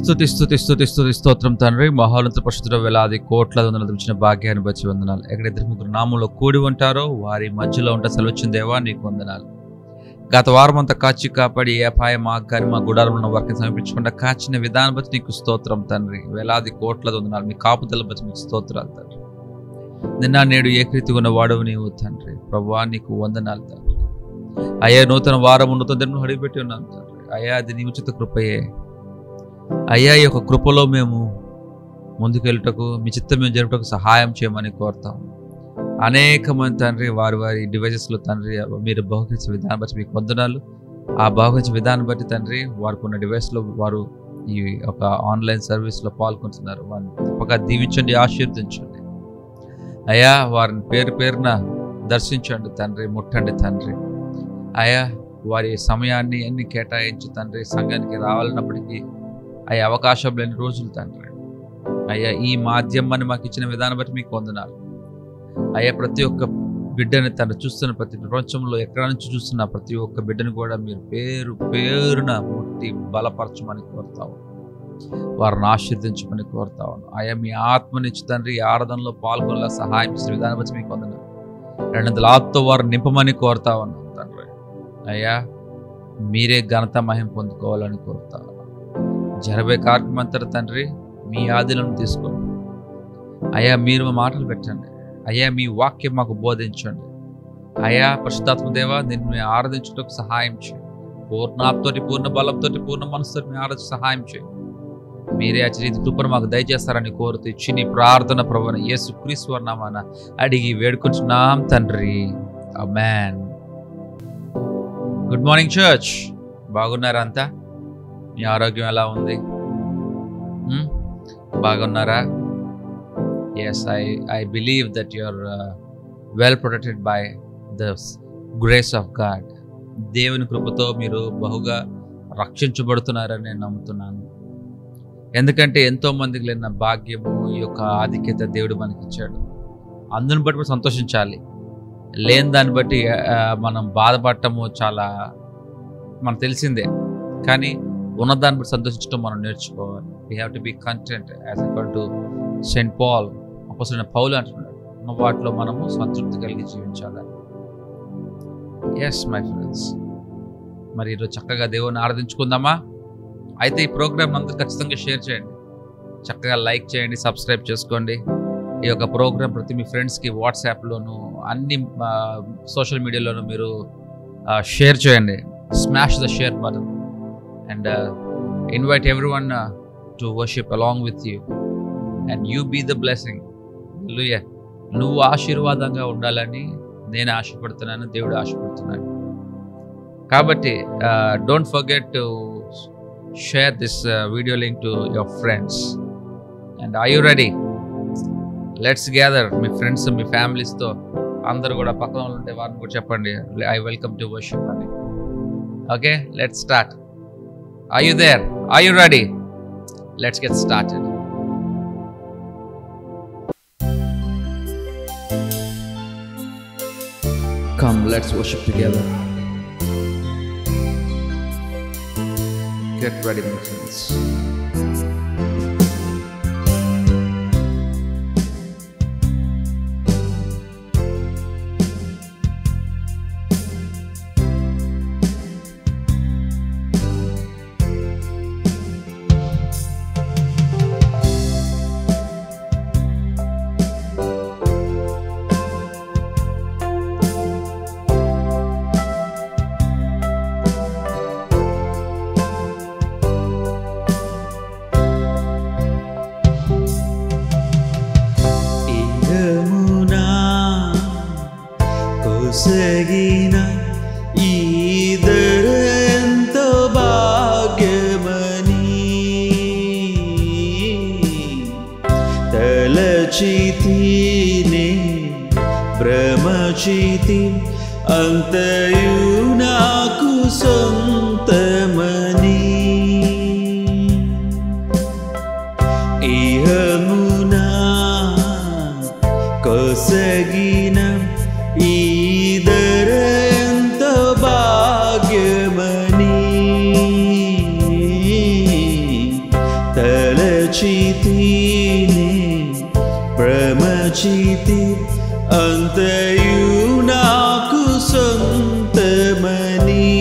స్తుతి స్తుతి స్తుతి స్తుతి స్తోత్రం తండ్రి మహోన్నత పరిశుద్ధ వేలాది కోట్ల వందల ఇచ్చిన భాగ్యాన్ని బట్టి వందనాలు ఎక్కడ ఇద్దరు ముగ్గురు నామంలో కూడి ఉంటారో వారి మధ్యలో ఉంటే సెలవుచ్చిన దేవా నీకు వందనాలు గత వారం అంతా కాచి కాపాడి ఏ అపాయ మార్గాన్ని మా గుడారంలో ఉన్న వారికి సమర్పించకుండా కాచిన విధానం బట్టి నీకు స్తోత్రం తండ్రి వేలాది కోట్ల వందనాలు మీ కాపుదల బట్టి మీకు స్తోత్రాలు తండ్రి నిన్న నేడు ఏకరీతిగా ఉన్న వాడవు నీవు తండ్రి ప్రభా నీకు వందనాలు తండ్రి అయ్యా నూతన వారం నూతన దినం అడిగిపెట్టి ఉన్నాను తండ్రి అయ్యా అది నీ ఉచిత కృపయే అయ్యా ఈ యొక్క కృపలో మేము ముందుకెళ్ళటకు మీ చిత్తం మేము జరుపుటకు సహాయం చేయమని కోరుతాం అనేక మంది తండ్రి వారి వారి డివైజెస్లో తండ్రి మీరు బహుకరించే విధానం బట్టి మీకు వందనాలు ఆ బహుకరించే విధానం బట్టి తండ్రి వారికి ఉన్న డివైస్లో వారు ఈ ఒక ఆన్లైన్ సర్వీస్లో పాల్గొంటున్నారు వారిని తప్పక దీవించండి ఆశీర్వదించండి అయ్యా వారిని పేరు పేరున దర్శించండి తండ్రి ముట్టండి తండ్రి అయ్యా వారి సమయాన్ని ఎన్ని కేటాయించి తండ్రి సంఘానికి రావాలన్నప్పటికీ అయ్యా అవకాశం లేని రోజులు తండ్రి అయ్యా ఈ మాధ్యమాన్ని మాకు ఇచ్చిన విధానం బట్టి మీకు వందనాలు అయ్యా ప్రతి ఒక్క బిడ్డని తను చూస్తున్న ప్రతి ప్రపంచంలో ఎక్కడి నుంచి చూస్తున్న ప్రతి ఒక్క బిడ్డను కూడా మీరు పేరు పేరున ముట్టి బలపరచమని కోరుతావు వారిని ఆశీర్దించమని కోరుతావు అయ్యా మీ ఆత్మనిచ్చి తండ్రి ఈ ఆరాధనలో పాల్గొనేలా సహాయం చేసిన విధానం బట్టి మీకు వందనాలు రెండు వందల ఆత్తో వారు నింపమని కోరుతా ఉన్నాం తండ్రి అయ్యా మీరే ఘనత మహిమ పొందుకోవాలని కోరుతా జరబే కార్యక్రమం అంతటా తండ్రి మీ ఆదిలను తీసుకోండి అయ్యా మీరు మా మాటలు పెట్టండి అయ్యా మీ వాక్యం మాకు బోధించండి అయ్యా పరిశుద్ధాత్మ దేవ నేను మేము ఆరాధించుటకు సహాయం చేయండి పూర్ణాప్తోటి పూర్ణ బలంతోటి పూర్ణ మనసుతో మీ ఆరాధన సహాయం చేయండి మీరే అచరీతి కృపను మాకు దయచేస్తారని కోరుతూ ఇచ్చి నీ ప్రార్థన ప్రభున యేసు క్రీశ్వర్నామాన అడిగి వేడుకుంటున్నాం తండ్రి మ్యాన్ గుడ్ మార్నింగ్ చర్చ్ బాగున్నారా అంతా మీ ఆరోగ్యం ఎలా ఉంది Hmm? బాగున్నారా yes I I believe that you're well protected by the grace of God దేవుని కృపతో మీరు బహుగా రక్షించబడుతున్నారని నేను నమ్ముతున్నాను ఎందుకంటే ఎంతో మందికి లేని భాగ్యము ఈ యొక్క ఆధిక్యత దేవుడు మనకి ఇచ్చాడు అందుని బట్టి మనం సంతోషించాలి లేని దాన్ని బట్టి ఆ, మనం బాధపడటము చాలా మనకు తెలిసిందే కానీ ఉన్నదాన్ని బట్టి సంతోషించడం మనం నేర్చుకోవాలి we have to be content as accord to Saint Paul అపోసిన పౌలు అంటున్నాడు ఉన్న వాటిలో మనము సంతృప్తి కలిగి జీవించాలి ఎస్ మై ఫ్రెండ్స్ మరి ఈరోజు చక్కగా దేవుని ఆరాధించుకుందామా అయితే ఈ ప్రోగ్రామ్ అందరూ ఖచ్చితంగా షేర్ చేయండి చక్కగా లైక్ చేయండి సబ్స్క్రైబ్ చేసుకోండి ఈ యొక్క ప్రోగ్రామ్ ప్రతి మీ ఫ్రెండ్స్కి వాట్సాప్లోను అన్ని సోషల్ మీడియాలోను మీరు షేర్ చేయండి smash the share button and invite everyone to worship along with you and you be the blessing లూయ నువ్వు ఆశీర్వాదంగా ఉండాలని నేను ఆశపడుతున్నాను దేవుడు ఆశపడుతున్నాడు కాబట్టి don't forget to share this video link to your friends and I you ready let's gather మీ ఫ్రెండ్స్ మీ ఫ్యామిలీస్తో అందరూ కూడా పక్కన వాళ్ళు ఉంటే వారిని కూడా చెప్పండి ఐ వెల్కమ్ టు వర్షిప్ అని okay let's start Are you there? Are you ready? Let's get started. Come, let's worship together. Get ready, my friends. ఇహమునా కొసగిన ఈదరెంతో భాగ్యమని తలచితినే భ్రమచితి అంతయు నాకు సొంతమని ఇహమునా కొసగిన ఈదరెంత భాగ్యమని తలచితీనే ప్రమచితి అంతయు నాకు సొంతమని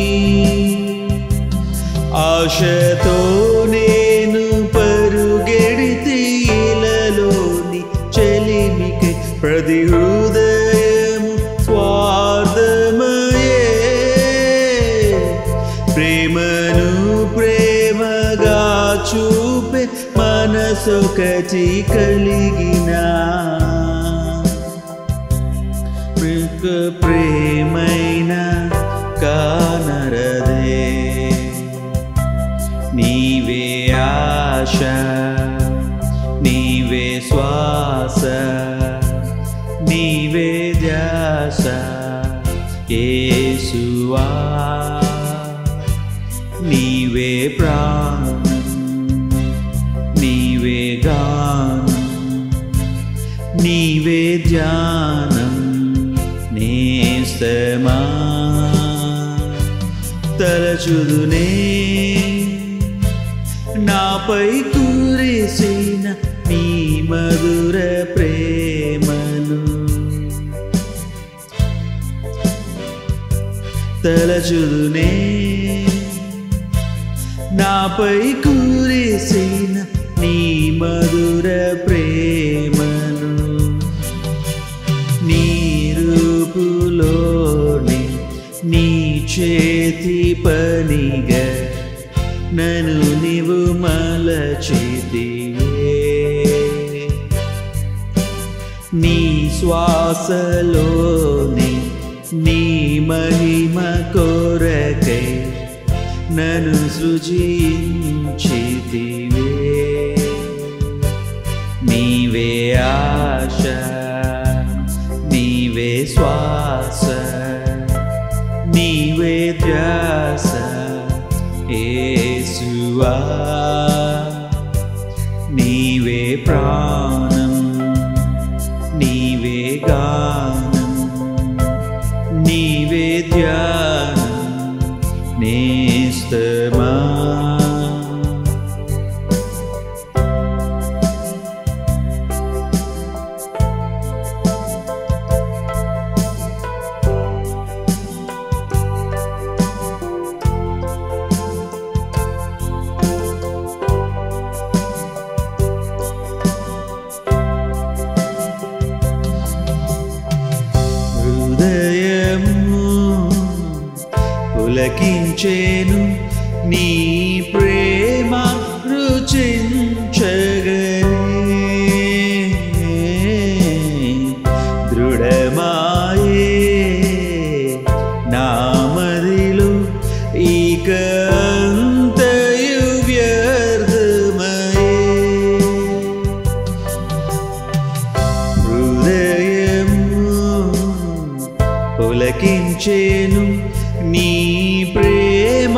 ఆశతో నేను పరుగెడితే ఇలలోని చెలిమికి ప్రతి హృదయము స్వార్థమయే ప్రేమను ప్రేమగా చూపే మనసొకటి కలిగిన ప్రేక ప్రేమైన కానరదే నీవే ఆశ నీవే శ్వాస నీవే ధ్యాస యేసువా నీవే ప్రాణం నీవే గానం నీవే ధ్యానం నేస్తమా తలచుదునే నాపై కురిసిన నీ మధుర ప్రేమను తలచుదునే నాపై కురిసిన నీ మధుర ప్రేమను నీ రూపులోని నీ చేతి పనిగా నన్ను నీవు మలచితివే నీ శ్వాసలోని నీ మహిమ కోరకై నన్ను సృజించితివే నీవే ఆశ నీవే శ్వాస నీవే ధ్యాస యేసువా నీవే ప్రాణం నీవే గానం నీవే ధ్యానం నేస్తమా హృదయము పులకించేను నీ ప్రేమ రుచించగనే దృఢమాయే నామదిలో ఇక అంతయు వ్యర్థమయే హృదయము పులకించేను నీ ప్రేమ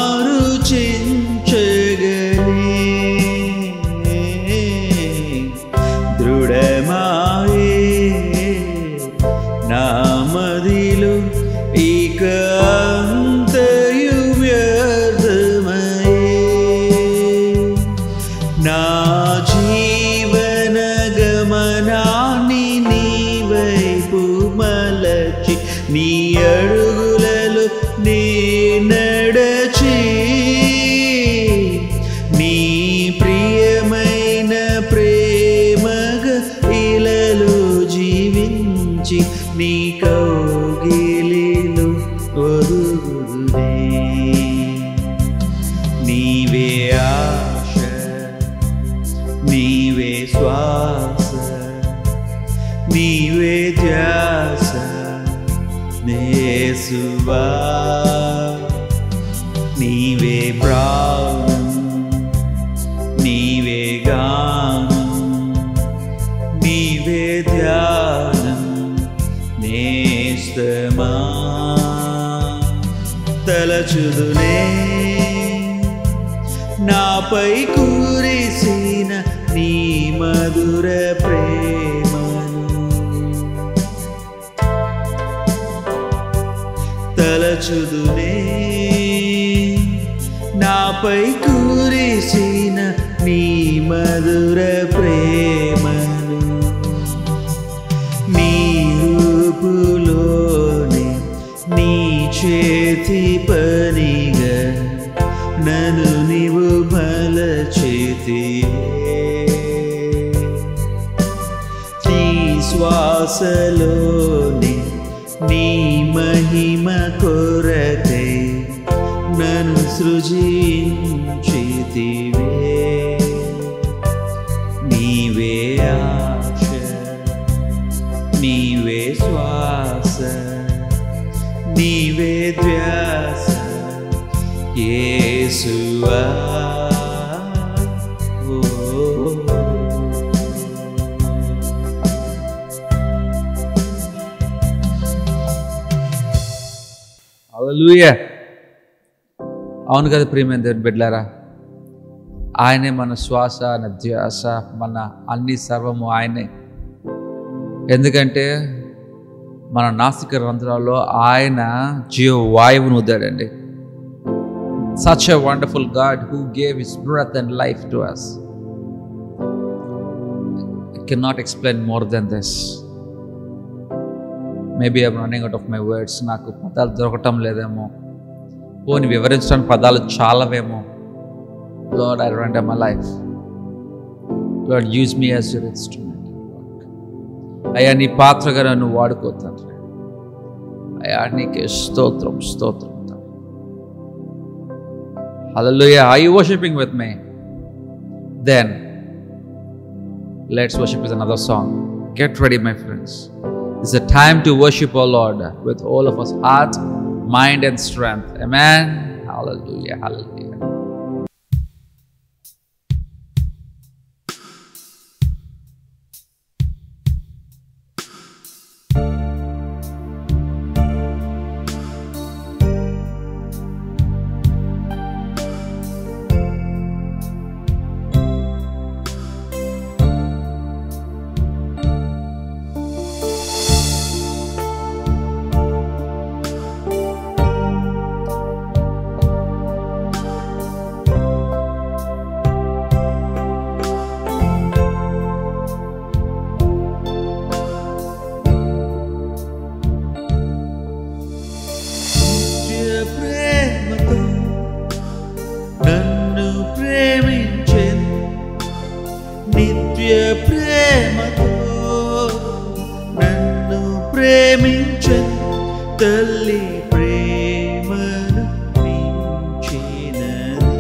రుచించగనే దృఢమాయే నామదిలో ఇక అంతయు వ్యర్థమయే నా జీవన గమనాన్ని నీ వైపు మలచి నీ అడుగులలో నీ నడచి నీ ప్రియమైన ప్రేమగా ఇలలో జీవించి నీ కౌగిలిలో ఒదుగునే నీవే ఆశ నీవే శ్వాస నీవే ధ్యాస నేసువా నీవే ప్రాణం నీవే గానం నీవే ధ్యానం నేస్తమా తలచుదునే నాపై కురిసిన నీ మధుర ప్రేమను తలచుదునే నాపై కురిసిన నీ మధుర ప్రేమను నీ రూపులోనే నీ చేతి పనిగా నన్ను నీవు మలచేతివే నీ శ్వాసలోని నీ మహిమ కొరకై నన్ను సృజించితివే నీవే ఆశ నీవే శ్వాస నీవే ధ్యాస యేసువా ఓ హల్లెలూయా అవును కదా ప్రియమైన దేవుని బిడ్డలారా ఆయనే మన శ్వాస మన ధ్యాస మన అన్ని సర్వము ఆయనే ఎందుకంటే మన నాసిక రంధ్రాల్లో ఆయన జీవ వాయువును ఉదాడండి such a wonderful God who gave his breath and life to us can not explain more than this maybe I'm running out of my words నాకు పదాలు దొరకటం లేదేమో పోని వివరించడానికి పదాలు చాలావేమో Lord I render my life Lord use me as your instrument అయ్యా నీ పాత్రగా నన్ను వాడుకోతాను అయ్యా నీకే స్తోత్రం స్తోత్రం Hallelujah. Are you worshiping with me? Then let's worship with another song. Get ready, my friends. It's a time to worship our Lord with all of us heart, mind, and strength. Amen. Hallelujah. Hallelujah. నిత్య ప్రేమతో నన్ను ప్రేమించెను నిత్య ప్రేమతో నన్ను ప్రేమించెను తల్లి ప్రేమను మించినది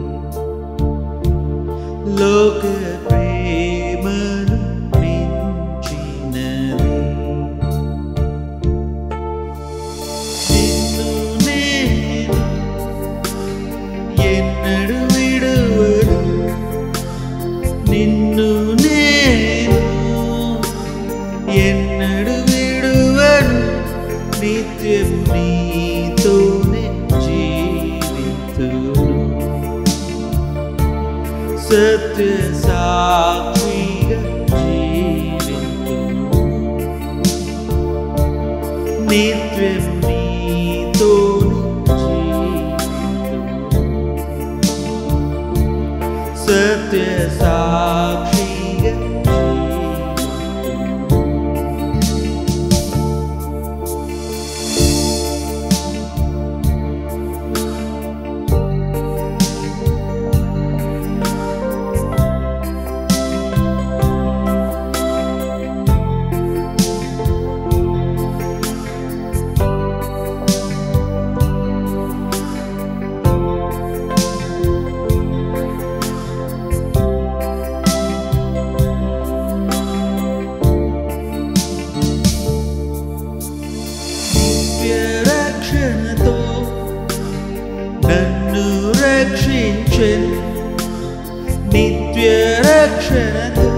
లోక ప్రేమను మించినది నిన్ను నేను ఎన్నడు విడువను నిన్ను నేను ఎన్నడు విడువను నిత్యము నీతోనే జీవితును సత్య సాక్షిగా జీవితును నిత్యం నీతో సత్య సాక్షిగా నిత్య రక్షణతో నన్ను రక్షించెను నిత్య రక్షణతో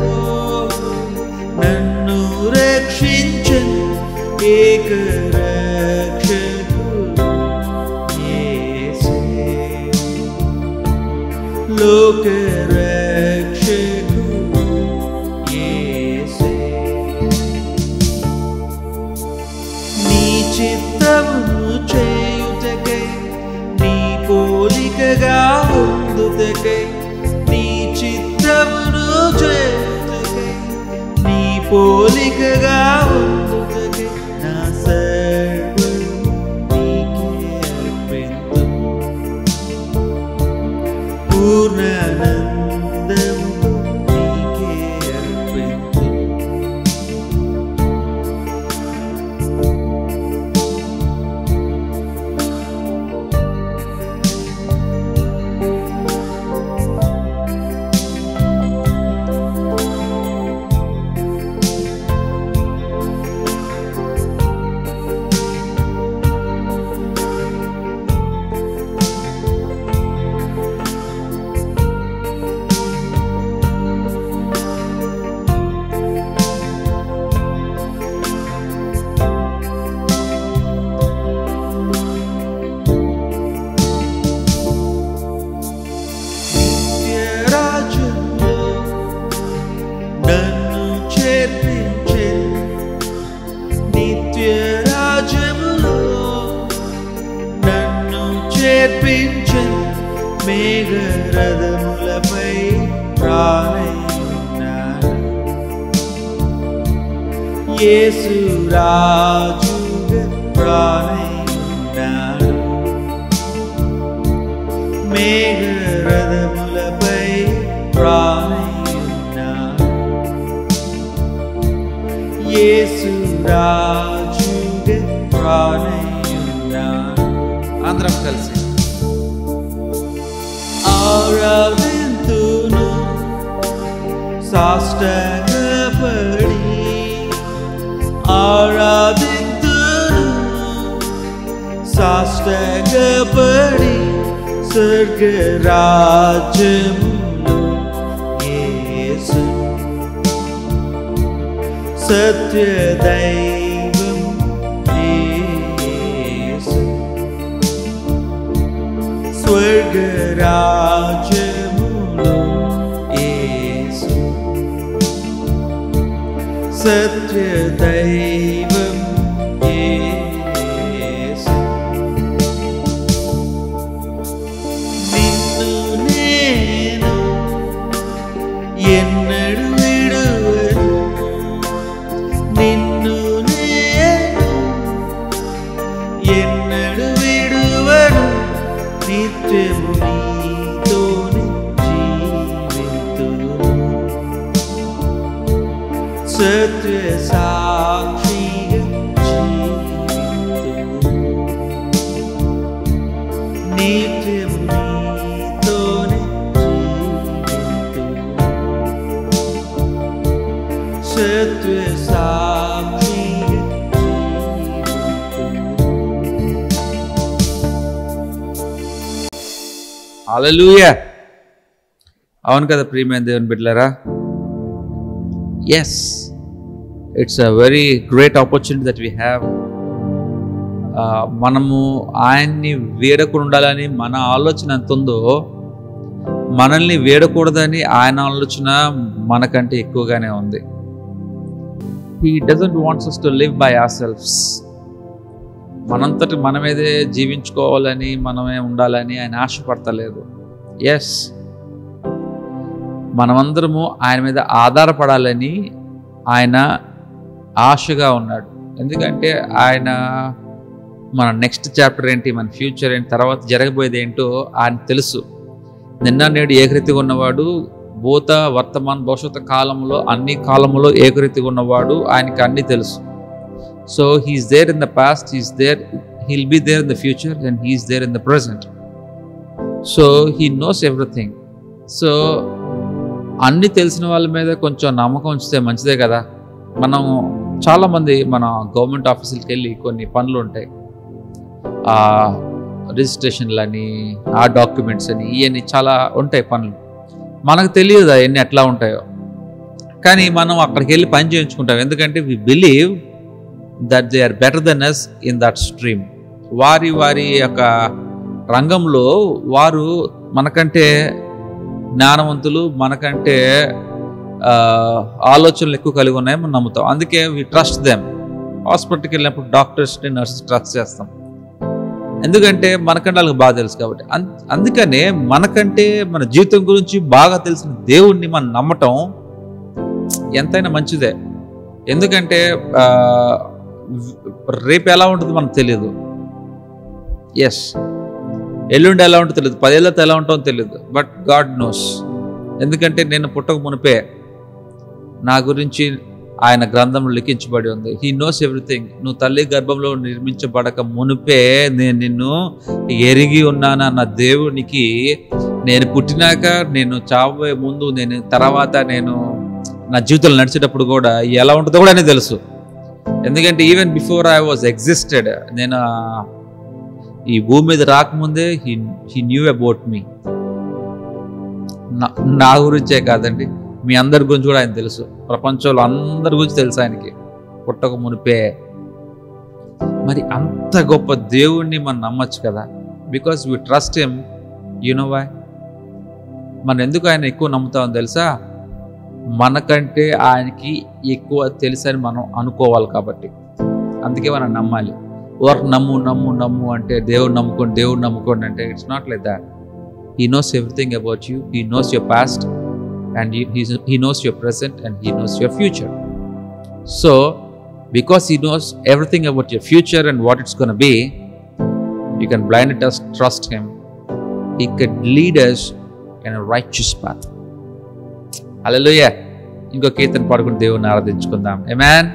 నన్ను రక్షించెను ఏక రక్షకుడు యేసే లోక రక్షకుడు యేసే నీ చిత్తమును చేయుటకై నీ పోలికగా ఉందుటకై నీ చిత్త చిత్తమును చేయుటకై నీ పోలికగా ఉండుటకై నా సర్వం నీకే అర్పింతు పూర్ణానందముతో నీకే అర్పింతు నిత్యరాజ్యంలో నన్ను చేర్పించే నిత్యరాజ్యములో నన్ను చేర్పించే మేఘరథములపై ప్రాణయున్నాను యేసు రాజుగా ప్రాణయున్నాను మేఘరథములపై ప్రాణయున్నాను యేసు రాజుగా ప్రాణయున్నాను అందరం కలిసి ఆరాధింతును సాష్టంగపడి ఆరాధింతును సాష్టంగపడి స్వర్గరాజ్యములో యేసు సత్యదైవం యేసు స్వర్గరాజ్యములో యేసు సత్యదైవం యేసు నిన్ను నేను ఎన్నడు విడువను నిన్ను నేను ఎన్నడు విడువను నిత్యము నీతోనే జీవితును సత్య సాక్షిగా జీవితును నిత్యము నీతోనే జీవితును సత్య సాక్షిగా జీవితును అలలుయ అవును కదా ప్రియమైన దేవుని బిడ్డలారా yes it's a very great opportunity that we have మనము ఆయన్ని వేడకుండా ఉండాలని మన ఆలోచన ఎంత ఉందో మనల్ని వేడకూడదని ఆయన ఆలోచన మనకంటే ఎక్కువగానే ఉంది he doesn't wants us to live by our selfs మనంతటి మనమేదే జీవించుకోవాలని మనమే ఉండాలని ఆయన ఆశపడతలేదు ఎస్ మనమందరము ఆయన మీద ఆధారపడాలని ఆయన ఆశగా ఉన్నాడు ఎందుకంటే ఆయన మన నెక్స్ట్ చాప్టర్ ఏంటి మన ఫ్యూచర్ ఏంటి తర్వాత జరగబోయేది ఏంటో ఆయన తెలుసు నిన్న నేడు ఏకరీతిగా ఉన్నవాడు భూత వర్తమాన భవిష్యత్తు కాలంలో అన్ని కాలంలో ఏకరీతిగా ఉన్నవాడు ఆయనకి అన్నీ తెలుసు so he is there in the past he's there he'll be there in the future and he is there in the present so he knows everything so అన్నీ తెలిసిన వాళ్ళ మీద కొంచెం నమ్మకం ఉంచితే మంచిదే కదా మనం చాలామంది మన గవర్నమెంట్ ఆఫీసులకి వెళ్ళి కొన్ని పనులు ఉంటాయి ఆ రిజిస్ట్రేషన్లని ఆ డాక్యుమెంట్స్ అని ఇవన్నీ చాలా ఉంటాయి పనులు మనకు తెలియదు అవన్నీ ఎట్లా ఉంటాయో కానీ మనం అక్కడికి వెళ్ళి పని చేయించుకుంటాం ఎందుకంటే we believe that they are better than us in that stream వారి వారి యొక్క రంగంలో వారు మనకంటే జ్ఞానవంతులు మనకంటే ఆ, ఆలోచనలు ఎక్కువ కలిగి ఉన్నాయని మనం నమ్ముతాం అందుకే వి ట్రస్ట్ దెమ్ హాస్పిటల్కి వెళ్ళినప్పుడు డాక్టర్స్ని నర్సెస్ ట్రస్ట్ చేస్తాం ఎందుకంటే మనకంటే వాళ్ళకి బాగా తెలుసు కాబట్టి అం- అందుకనే మనకంటే మన జీవితం గురించి బాగా తెలిసిన దేవుణ్ణి మనం నమ్మటం ఎంతైనా మంచిదే ఎందుకంటే ఆ, రేపు ఎలా ఉంటుందో మనకు తెలియదు ఎస్ ఎల్లుండి ఎలా ఉంటుందో తెలియదు పదేళ్ళతో ఎలా ఉంటుందో తెలియదు బట్ గాడ్ నోస్ ఎందుకంటే నేను పుట్టక మునిపే నా గురించి ఆయన గ్రంథంలో లిఖించబడి ఉంది హీ నోస్ ఎవ్రీథింగ్ నువ్వు తల్లి గర్భంలో నిర్మించబడక మునిపే నేను నిన్ను ఎరిగి ఉన్నాను అన్న దేవునికి నేను పుట్టినాక నేను చావబోయే ముందు నేను తర్వాత నేను నా జీవితంలో నడిచేటప్పుడు కూడా ఎలా ఉంటుందో కూడా అనేది తెలుసు ఎందుకంటే even before I was existed నేను ఆ, ఈ భూమి మీద రాకముందే he he knew about me నా నా గురించే కాదండి మీ అందరి గురించి కూడా ఆయన తెలుసు ప్రపంచంలో అందరి గురించి తెలుసు ఆయనకి పుట్టక మునిపే మరి అంత గొప్ప దేవుణ్ణి మనం నమ్మచ్చు కదా because we trust him you know why మనం ఎందుకు ఆయన ఎక్కువ నమ్ముతామని తెలుసా మనకంటే ఆయనకి ఎక్కువ తెలుసని మనం అనుకోవాలి కాబట్టి అందుకే మనం నమ్మాలి ఓర్ నమ్ము నమ్ము నమ్ము అంటే దేవుడు నమ్ముకోండి దేవుడు నమ్ముకోండి అంటే it's not like that he knows everything about you he knows your past and he, he's, he knows your present and he knows your future. So, because he knows everything about your future and what it's going to be, you can blindly trust, trust him. He could lead us in a righteous path. Hallelujah. ఇంకో కీర్తన పాడుకుని దేవుని ఆరాధించుకుందాం ఎమాన్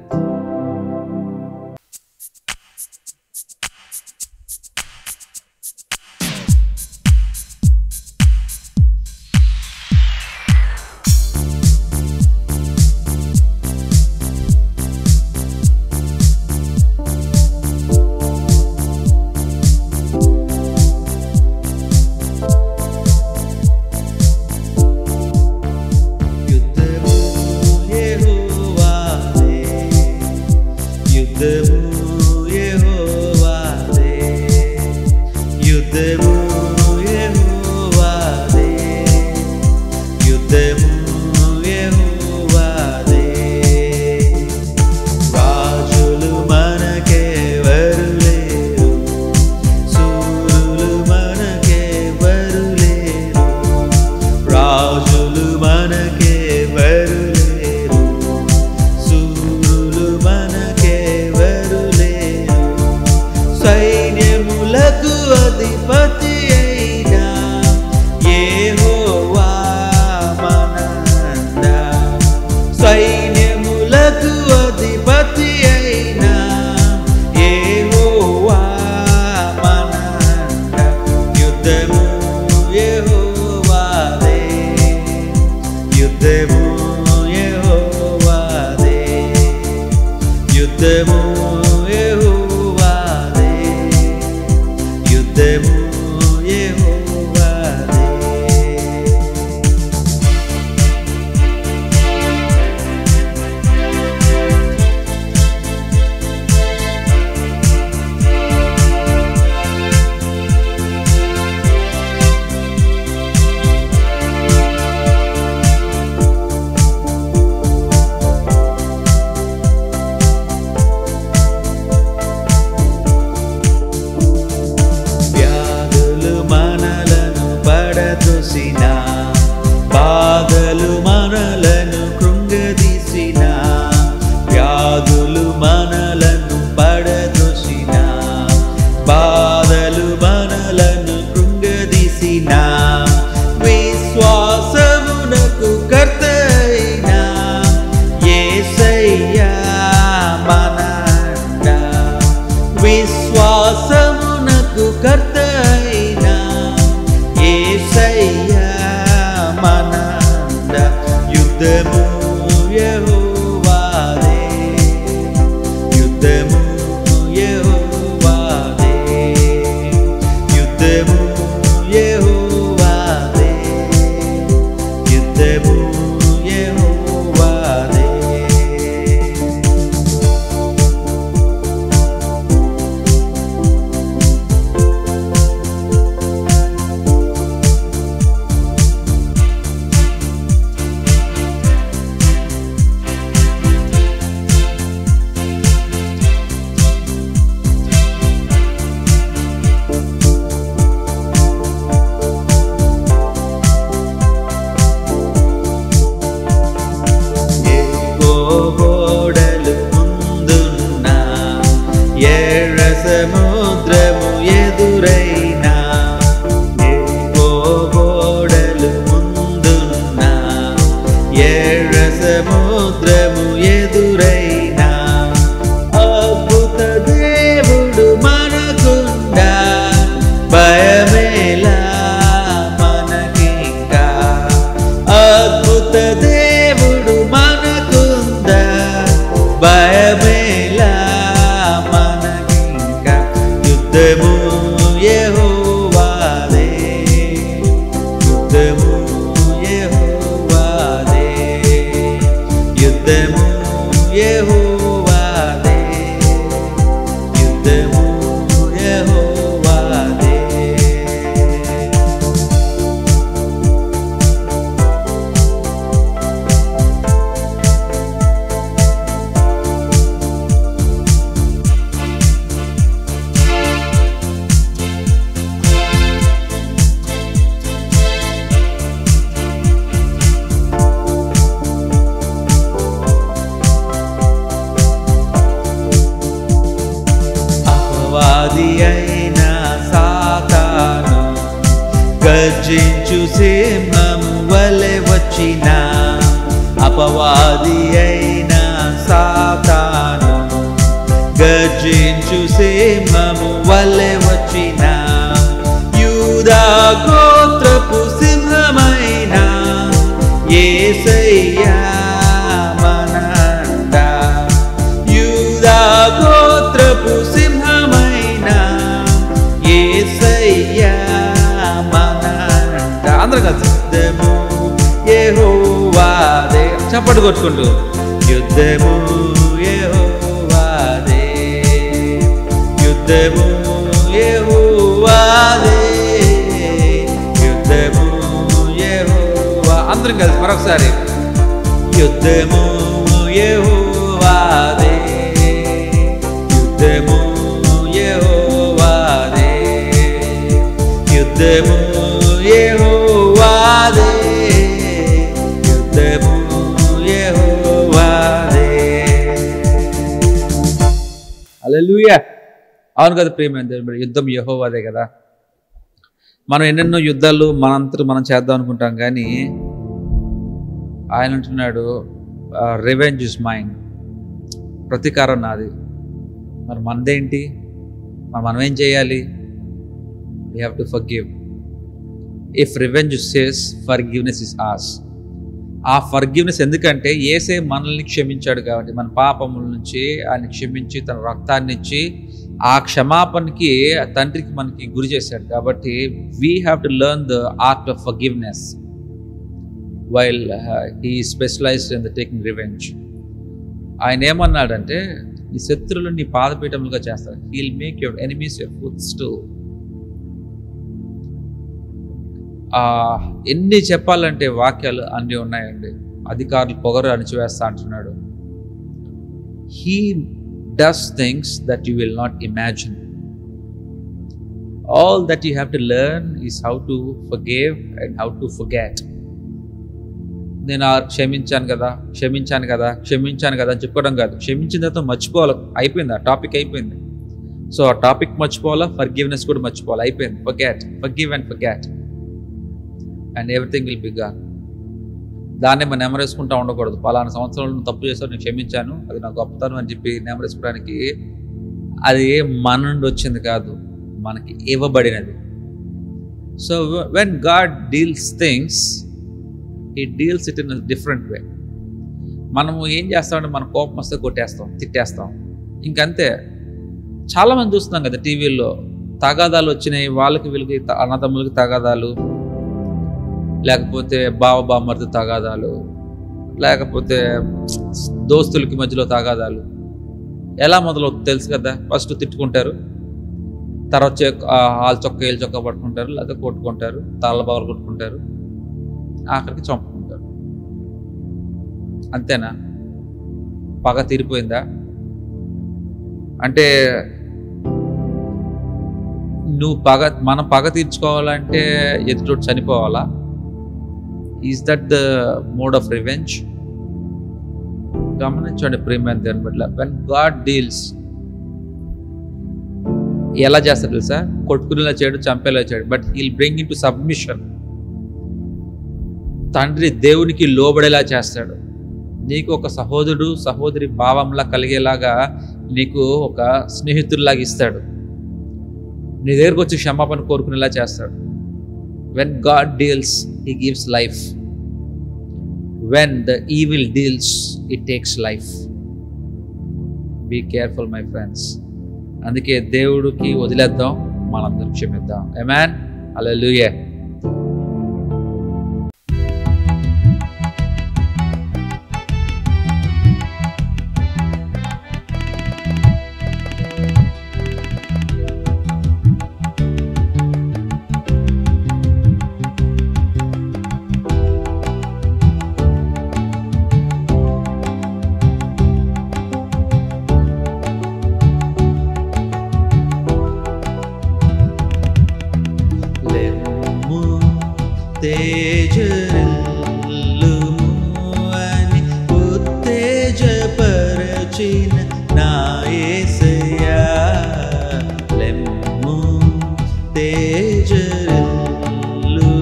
యుద్ధము యెహోవాదే యుద్ధము యెహోవాదే యుద్ధము యెహోవాదే యుద్ధము యెహోవాదే రాజులు మనకెవరు లేరు సూరులు మనకెవరు లేరు రాజులు మనకెవరు లేరు సూరులు మనకెవరు లేరు సైన్యములకు అధిపతి అయినా యెహోవా మనంద సైన్యములకు అధిపతి అయినా యెహోవా మనంద యుద్ధము యెహోవాదే యుద్ధము యెహోవాదే యుద్ధము యెహోవాదే యుద్ధము యెహోవాదే గర్జించు సింహము వలె వచ్చిన అపవాది అయిన సాతాను గర్జించు సింహము వలె వచ్చిన యూదా గోత్రపు సింహమైన ఏసయ్యా మనంట యూదా గోత్రపు సింహమైన ఏసయ్యా మనంట అందరం కలిసి యుద్ధము యెహోవాదే చప్పటి కొట్టుకుంటూ యుద్ధము యెహోవాదే యుద్ధము యెహోవాదే యుద్ధము యెహోవా అందరం కలిసి మరొకసారి యుద్ధము యెహోవాదే యుద్ధము యెహోవాదే యుద్ధము యెహోవాదే యుద్ధము యెహోవాదే హల్లెలూయా అవును కదా ప్రియమైన దేవుని బిడ్డ, యుద్ధం యెహోవాదే కదా మనం ఎన్నెన్నో యుద్ధాలు మనంతట మనం చేద్దాం అనుకుంటాం కానీ ఆయన అంటున్నాడు రివెంజ్ ఇస్ మైండ్ ప్రతీకారం నాది మరి మనదేంటి మరి మనం ఏం చేయాలి we have to forgive if revenge says forgiveness is as a forgiveness ఎందుకంటే ఏసే మనల్ని క్షమించాడు కాబట్టి మన పాపముల నుంచి ఆయన క్షమించి తన రక్తాన్ని ఇచ్చి ఆ క్షమాపణకి ఆ తండ్రికి మనకి గురి చేశాడు కాబట్టి we have to learn the art of forgiveness while he specialized in the taking revenge ఆయన ఏమన్నాడంటే నీ శత్రువులు నీ పాదపీఠములుగా చేస్తాడు he'll make your enemies your footstool ఆ, ఎన్ని చెప్పాలంటే వాక్యాలు అన్నీ ఉన్నాయండి అధికారులు పొగరు అణిచివేస్తా అంటున్నాడు he does things that you will not imagine all that you have to learn is how to forgive and how to forget నేను ఆ క్షమించాను కదా క్షమించాను కదా క్షమించాను కదా అని చెప్పుకోవడం కాదు క్షమించిన తర్వాత మర్చిపోవాలి అయిపోయింది ఆ టాపిక్ అయిపోయింది సో ఆ టాపిక్ మర్చిపోవాలా ఫర్గివ్నెస్ కూడా మర్చిపోవాలి అయిపోయింది forget forgive and forget and everything will be gone దాన్ని మనం నెమరేసుకుంటా ఉండకూడదు పలానా సంవత్సరంలో నువ్వు తప్పు చేస్తావు నేను క్షమించాను అది నా గొప్పతనం అని చెప్పి నెమరేసుకోవడానికి అది మన నుండి వచ్చింది కాదు మనకి ఇవ్వబడినది so when God deals things he deals it in different way మనము ఏం చేస్తామంటే మన కోపం వస్తే కొట్టేస్తాం తిట్టేస్తాం ఇంకంతే చాలామంది చూస్తున్నాం కదా టీవీల్లో తగాదాలు వచ్చినాయి వాళ్ళకి వీళ్ళకి త- అన్నదమ్ములకి తగాదాలు లేకపోతే బావ బామ్మర్ది తగాదాలు లేకపోతే దోస్తులకి మధ్యలో తగాదాలు ఎలా మొదలవుతుంది తెలుసు కదా ఫస్ట్ తిట్టుకుంటారు తర్వాత చెక్ వాళ్ళ చొక్క వీళ్ళ చొక్క పట్టుకుంటారు లేకపోతే కొట్టుకుంటారు తాళ్ళ బావలు కొట్టుకుంటారు ఆఖరికి చంపుకుంటారు అంతేనా పగ తీరిపోయిందా అంటే నువ్వు పగ మనం పగ తీర్చుకోవాలంటే ఎదుటోడు చనిపోవాలా is that the mode of revenge గమనించండి ప్రేమ దాని బట్ల వెన్ గాడ్ డీల్స్ ఎలా చేస్తాడు తెలుసా కొట్టుకునేలా చేయడు చంపేలా చేయడు but he'll bring in to submission తండ్రి దేవునికి లోబడేలా చేస్తాడు నీకు ఒక సహోదరుడు సహోదరి భావంలా కలిగేలాగా నీకు ఒక స్నేహితుడిలాగా ఇస్తాడు నీ దగ్గరకు వచ్చి క్షమాపణ కోరుకునేలా చేస్తాడు when God deals he gives life when the evil deals it takes life be careful my friends అందుకే దేవుడికి వదిలేద్దాం మనందరం క్షమిద్దాం ఎమాన్ అలా లెమ్ము తేజరిల్లుము అని ఉత్తేజపరచిన నా యేసయ్యా లెమ్ము తేజరిల్లుము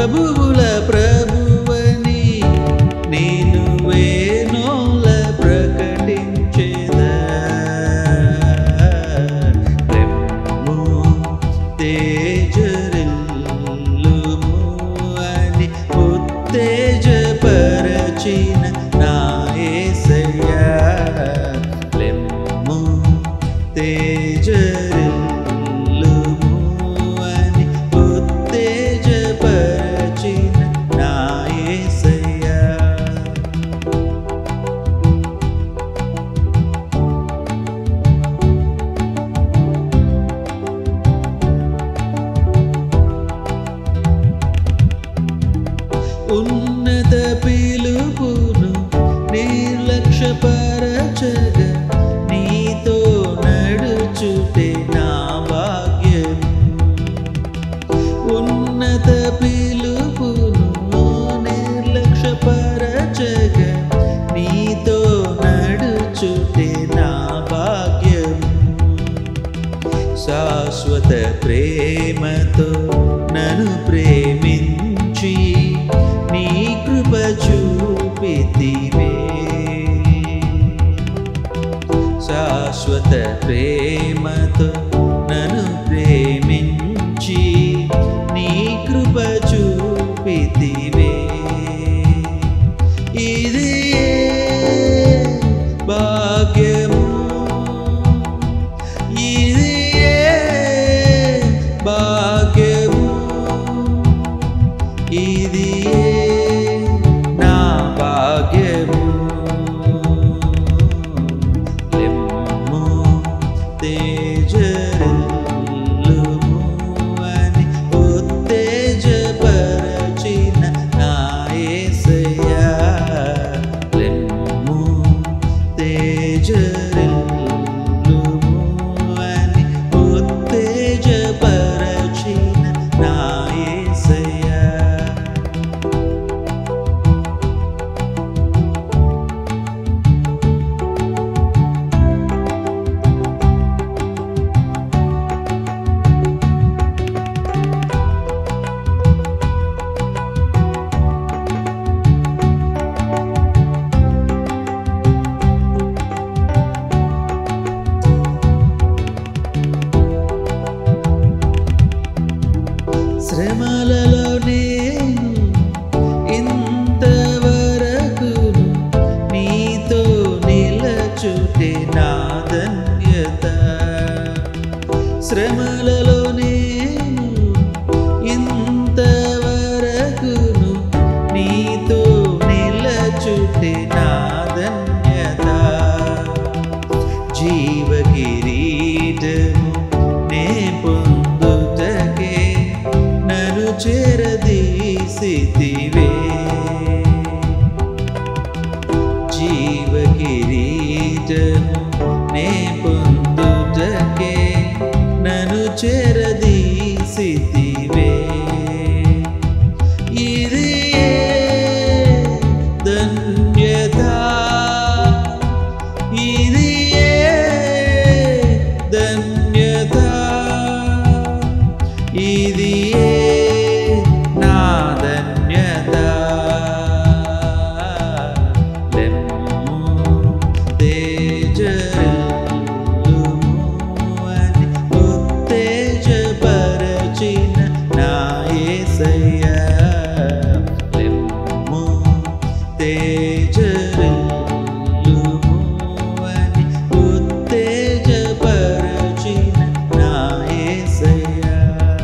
ప్రభువుల ప్రభువని నేను వేణోల ప్రకటించేదా రెమ్ము తేజరిల్లుము అని ఉత్తేజపరచిన నా యేసయ్యా లెమ్ము తేజరిల్లుము అని ఉత్తేజపరచిన నా యేసయ్యా ఉన్నత పిలుపును నిర్లక్ష్యపరచగ నీతో నడుచుటే నా భాగ్యం ఉన్నత పిలుపును నిర్లక్ష్యపరచగ నీతో నడుచుటే నా భాగ్యం శాశ్వత ప్రేమతో నన్ను ప్రేమించి నీ కృప చూపితివే శాశ్వత ప్రేమతో నన్ను ప్రేమించి నీ కృప చూపితివే ఇది భాగ్యము ఇది భాగ్యము ఇది నా భాగ్యము లెమ్ము తేజరిల్లుము అని ఉత్తేజపరచిన నా యేసయ్యా లెమ్ము తేజరిల్లుము అని ఉత్తేజపరచిన నా యేసయ్యా శ్రమలలో నేను ఇంతవరకు నీతో నిలచుటే నా ధన్యత శ్రమలలో నేను ఇంతవరకు నీతో నిలచుటే నా ధన్యత జీవ కిరీటము నే పొందుటకే నన్ను చెరదీసితివే జీవ కిరీటము నే పొందుటకే నన్ను చెరదీసితివే ఇది ధన్యత ఇది ధన్యత ఇది నా ధన్యత లెమ్ము తేజరిల్లుము అని ఉత్తేజపరచిన నా యేసయ్యా లెమ్ము తేజరిల్లుము అని ఉత్తేజపరచిన నా యేసయ్యా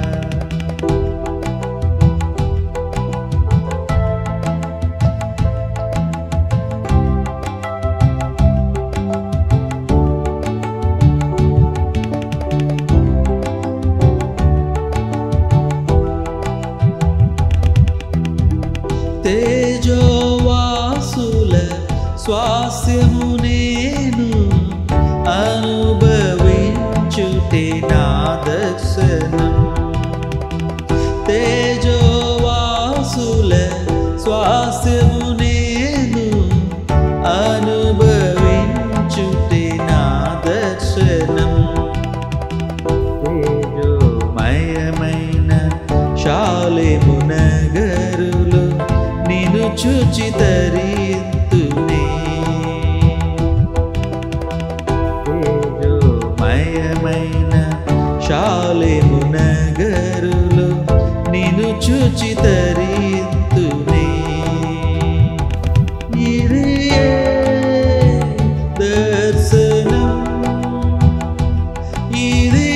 తేజోవాసుల స్వాస్యము నేను అనుభవించుటే నా దర్శనం తేజోవాసుల స్వాస్యము నేను అనుభవించుటే నా దర్శనం తేజోమయమైన శాలెము నగర చూచి తరింతునే తేజోమయమైన శాలెము నగరులో నిన్ను చూచి తరింతునే ఇదే దర్శనం ఇదే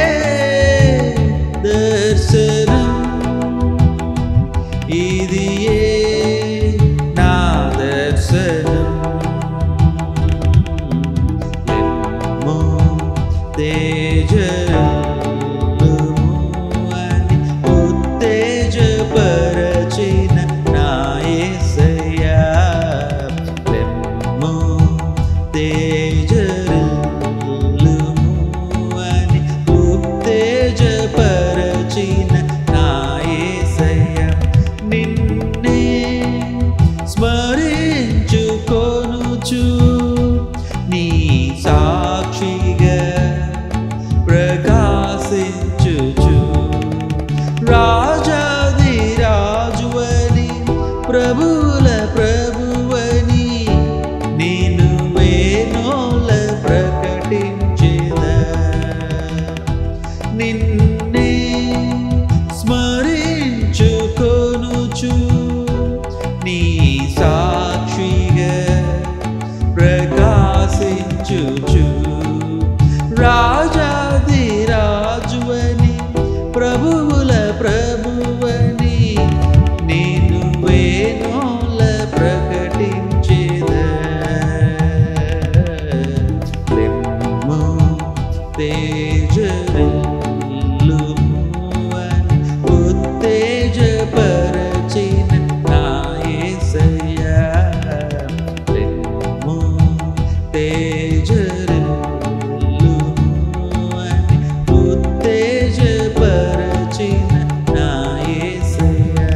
దర్శనం ఇది నా దర్శనం లెమ్ము తేజల్లుము అని ఉత్తేజపరచిన నా యేసయ్యా. లెమ్ము తేజల్లుము అని ఉత్తేజపరచిన నా యేసయ్యా. నిన్నే స్మరించుకొనుచు నీ సాక్షిగా ప్రకాశించుచు రాజాది రాజువని ప్రభుల ప్రభువని నేను వేణోల ప్రకటించేదా నిన్నే స్మరించుకొనుచు నీ సాక్షిగా ప్రకాశించుచు రాజాది రాజువని ప్రభువుల ప్రభువని నేను వేణోల ప్రకటించేదా లెమ్ము తేజరిల్లుము అని ఉత్తేజపరచిన నా యేసయ్యా. లెమ్ము తేజరిల్లుము అని ఉత్తేజపరచిన నా యేసయ్యా.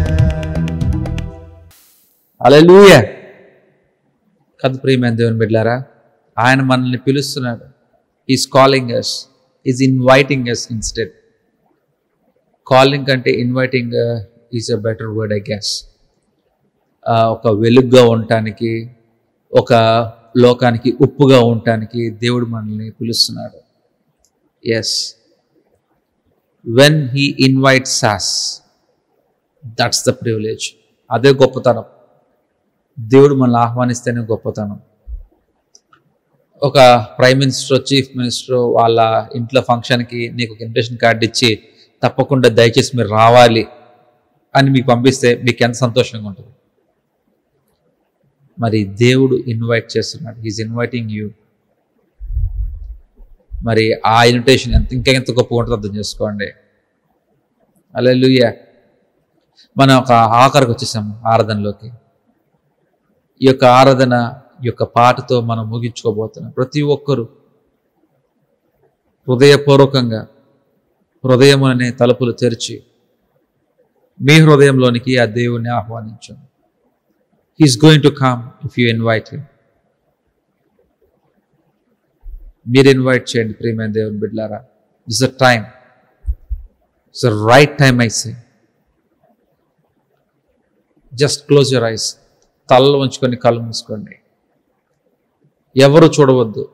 అలెలుయ కథ ప్రియమైన దేవుని బిడ్డారా ఆయన మనల్ని పిలుస్తున్నాడు is calling us is inviting us instead calling కంటే inviting is a better word I guess ఒక వెలుగుగా ఉండటానికి ఒక లోకానికి ఉప్పుగా ఉండటానికి దేవుడు మనల్ని పిలుస్తున్నాడు yes when he invites us that's the privilege అదే గొప్పతనం దేవుడు మనల్ని ఆహ్వానిస్తేనే గొప్పతనం ఒక ప్రైమ్ మినిస్టర్ చీఫ్ మినిస్టర్ వాళ్ళ ఇంట్లో ఫంక్షన్కి నీకు ఒక ఇన్విటేషన్ కార్డు ఇచ్చి తప్పకుండా దయచేసి మీరు రావాలి అని మీకు పంపిస్తే మీకు ఎంత సంతోషంగా ఉంటుంది మరి దేవుడు ఇన్వైట్ చేస్తున్నాడు ఈజ్ ఇన్వైటింగ్ యూ మరి ఆ ఇన్విటేషన్ ఎంత ఇంకా ఎంత గొప్పగా ఉంటుందో అర్థం చేసుకోండి అలా మనం ఒక ఆఖరికి వచ్చేసాము ఆరాధనలోకి ఈ యొక్క ఆరాధన ఈ యొక్క పాటతో మనం ముగించుకోబోతున్నాం ప్రతి ఒక్కరూ హృదయపూర్వకంగా హృదయముననే తలుపులు తెరిచి మీ హృదయంలోనికి ఆ దేవుణ్ణి ఆహ్వానించండి he's going to come if you invite him మీరు ఇన్వైట్ చేయండి ప్రియమైన దేవుని బిడ్లారా it's a time it's a right time I say just close your eyes తలలో ఉంచుకొని కళ్ళు మూసుకోండి ఎవరు చూడవద్దు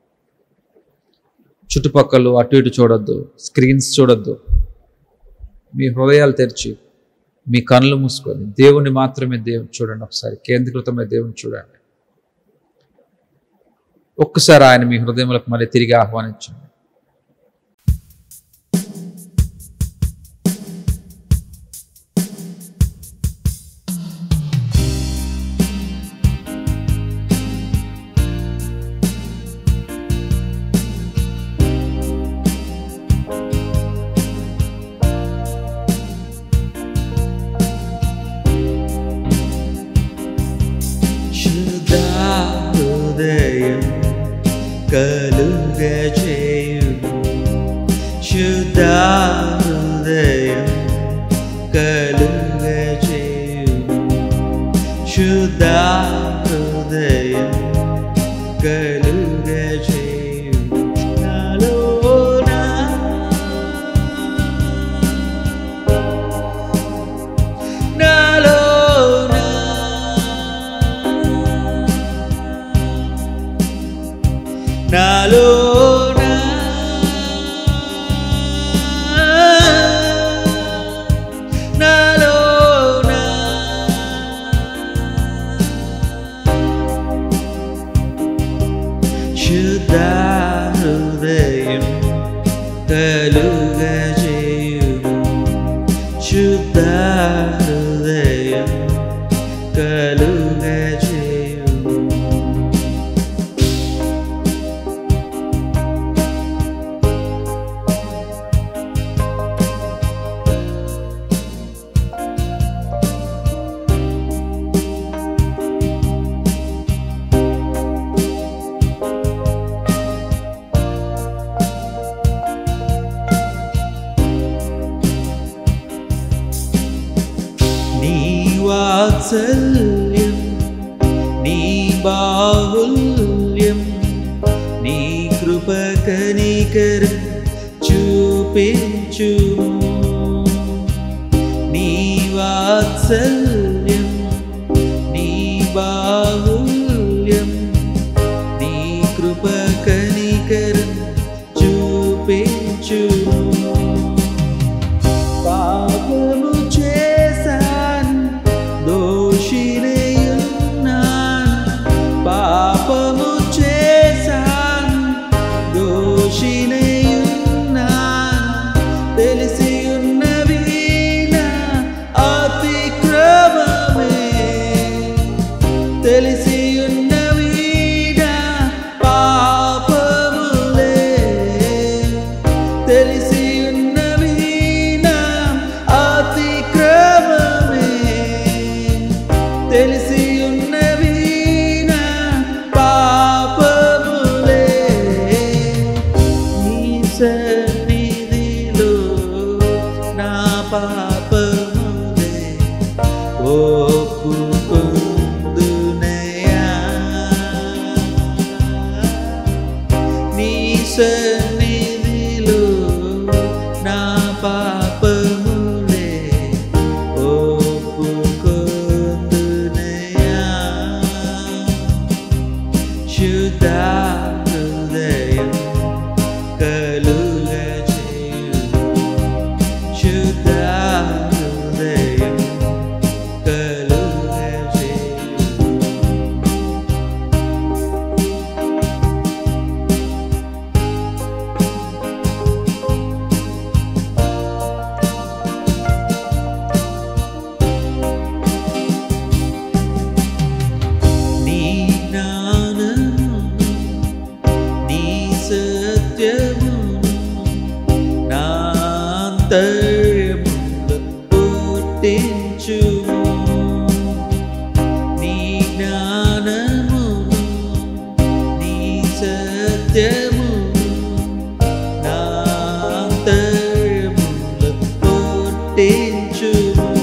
చుట్టుపక్కల అటు ఇటు చూడొద్దు స్క్రీన్స్ చూడొద్దు మీ హృదయాలు తెరిచి మీ కళ్ళు మూసుకొని దేవుని మాత్రమే దేవుని చూడండి ఒకసారి కేంద్రీకృతమైన దేవుని చూడండి ఒక్కసారి ఆయన మీ హృదయంలోకి మళ్ళీ తిరిగి ఆహ్వానించండి శుద్ధాహృదయం కలుగ చేయును శుద్ధాహృదయం కలుగ చేయును శుద్ధాహృదయం కలుగ చేయును నాలోనా నాలోనా కలుగజేయుము శుద్ధ హృదయం కలుగజేయుము నీ వాత్సల్యం నీ బాహుల్యం నీ కృప కనికరం చూపించు నీ వాత్సల్యం నీ బాహుల్యం నీ కృప కనికరం చూపించు పాపము చేశాను దోషినయున్నాను పాపము చేశాను దోషినయున్నాను తెలిసి ఉన్నవి నా అతిక్రమమే తెలిసి ఉన్నవి నా పాపములే తెలిసి ఉన్నవి నా అతిక్రమమే తెలిసి ఉన్నవి నా పాపములే నీ సన్నిధిలో నా పాపములే ఒప్పుకుందునయా నీ సన్నిధిలో నా పాపములే ఒప్పుకొందునయా శుద్ధ హృదయం కలుగజేయు శుద్ధ హృదయం కలుగజేయు నీ జ్ఞానము నీ సత్యము నా అంతర్యములో పుట్టించుము నీ జ్ఞానము నీ సత్యము నా అంతర్యములో పుట్టించుము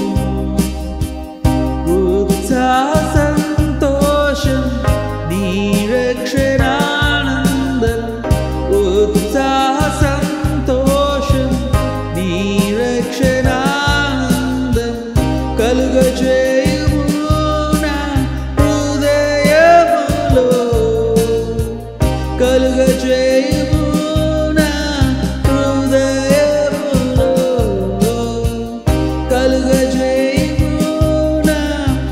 ఉత్సాహ సంతోషం నీ రక్షణానందం ఉత్సాహ సంతోషం నీ రక్షణానందం కలుగజేయుము నా హృదయములో కలుగజేయుము నా హృదయములో కలుగజేయుము నా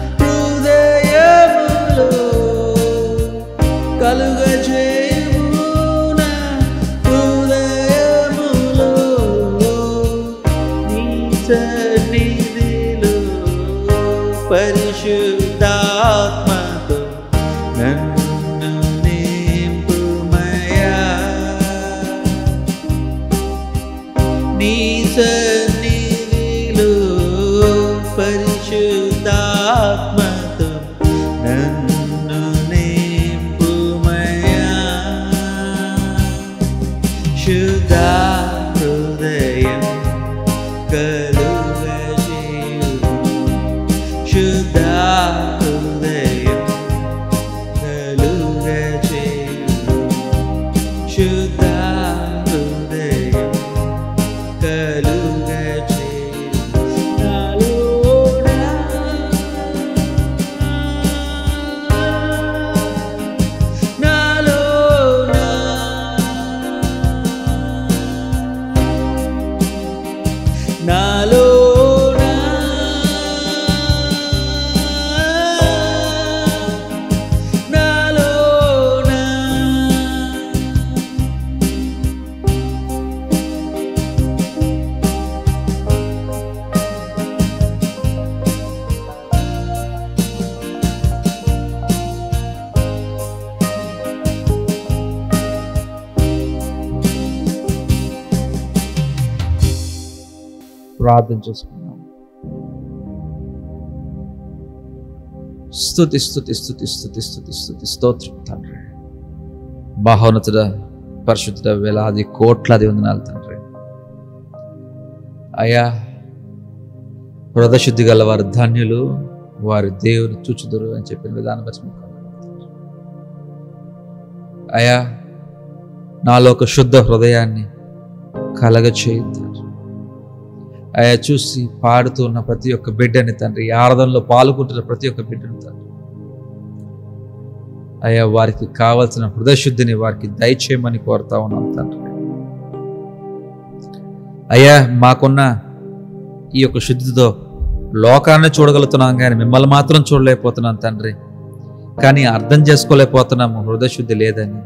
హృదయములో కలుగజేయుము నా హృదయములో నీ సన్నిధిలో పరిశుద్ధాత్మతో నన్ను నింపుమయా నీ సన్నిధిలో పరిశుద్ధాత్మతో నన్ను నింపుమయా శుద్ధ హృదయం కలుగజేయు శుద్ధ హృదయం కలుగజేయు శుద్ధ హృదయం కలుగజేయు నాలోనా నాలోనా నాలోనా నాలోనా ప్రార్థన చేసుకున్నాం స్తుతి స్తుతి స్తుతి స్తుతి స్తుతి స్తుతి స్తోత్రం తండ్రి మహోన్నతుడ పరిశుద్ధ వేలాది కోట్లాది వందనాలు తండ్రి అయ్యా హృదశుద్ధి గల వారి ధన్యులు వారి దేవుని చూచుదురు అని చెప్పిన విధానం బట్టి మీకు వందనాలు. అయ్యా నాలో ఒక శుద్ధ హృదయాన్ని కలగ తండ్రి అయా చూసి పాడుతున్న ప్రతి ఒక్క బిడ్డని తండ్రి ఈ ఆరాధనలో పాల్గొంటున్న ప్రతి ఒక్క బిడ్డని తండ్రి అయ్యా వారికి కావలసిన హృదయశుద్ధిని వారికి దయచేయమని కోరుతా ఉన్నాం తండ్రి అయ్యా మాకున్న ఈ యొక్క శుద్ధితో లోకాన్ని చూడగలుగుతున్నాం కానీ మిమ్మల్ని మాత్రం చూడలేకపోతున్నాం తండ్రి కానీ అర్థం చేసుకోలేకపోతున్నాము హృదయశుద్ధి లేదని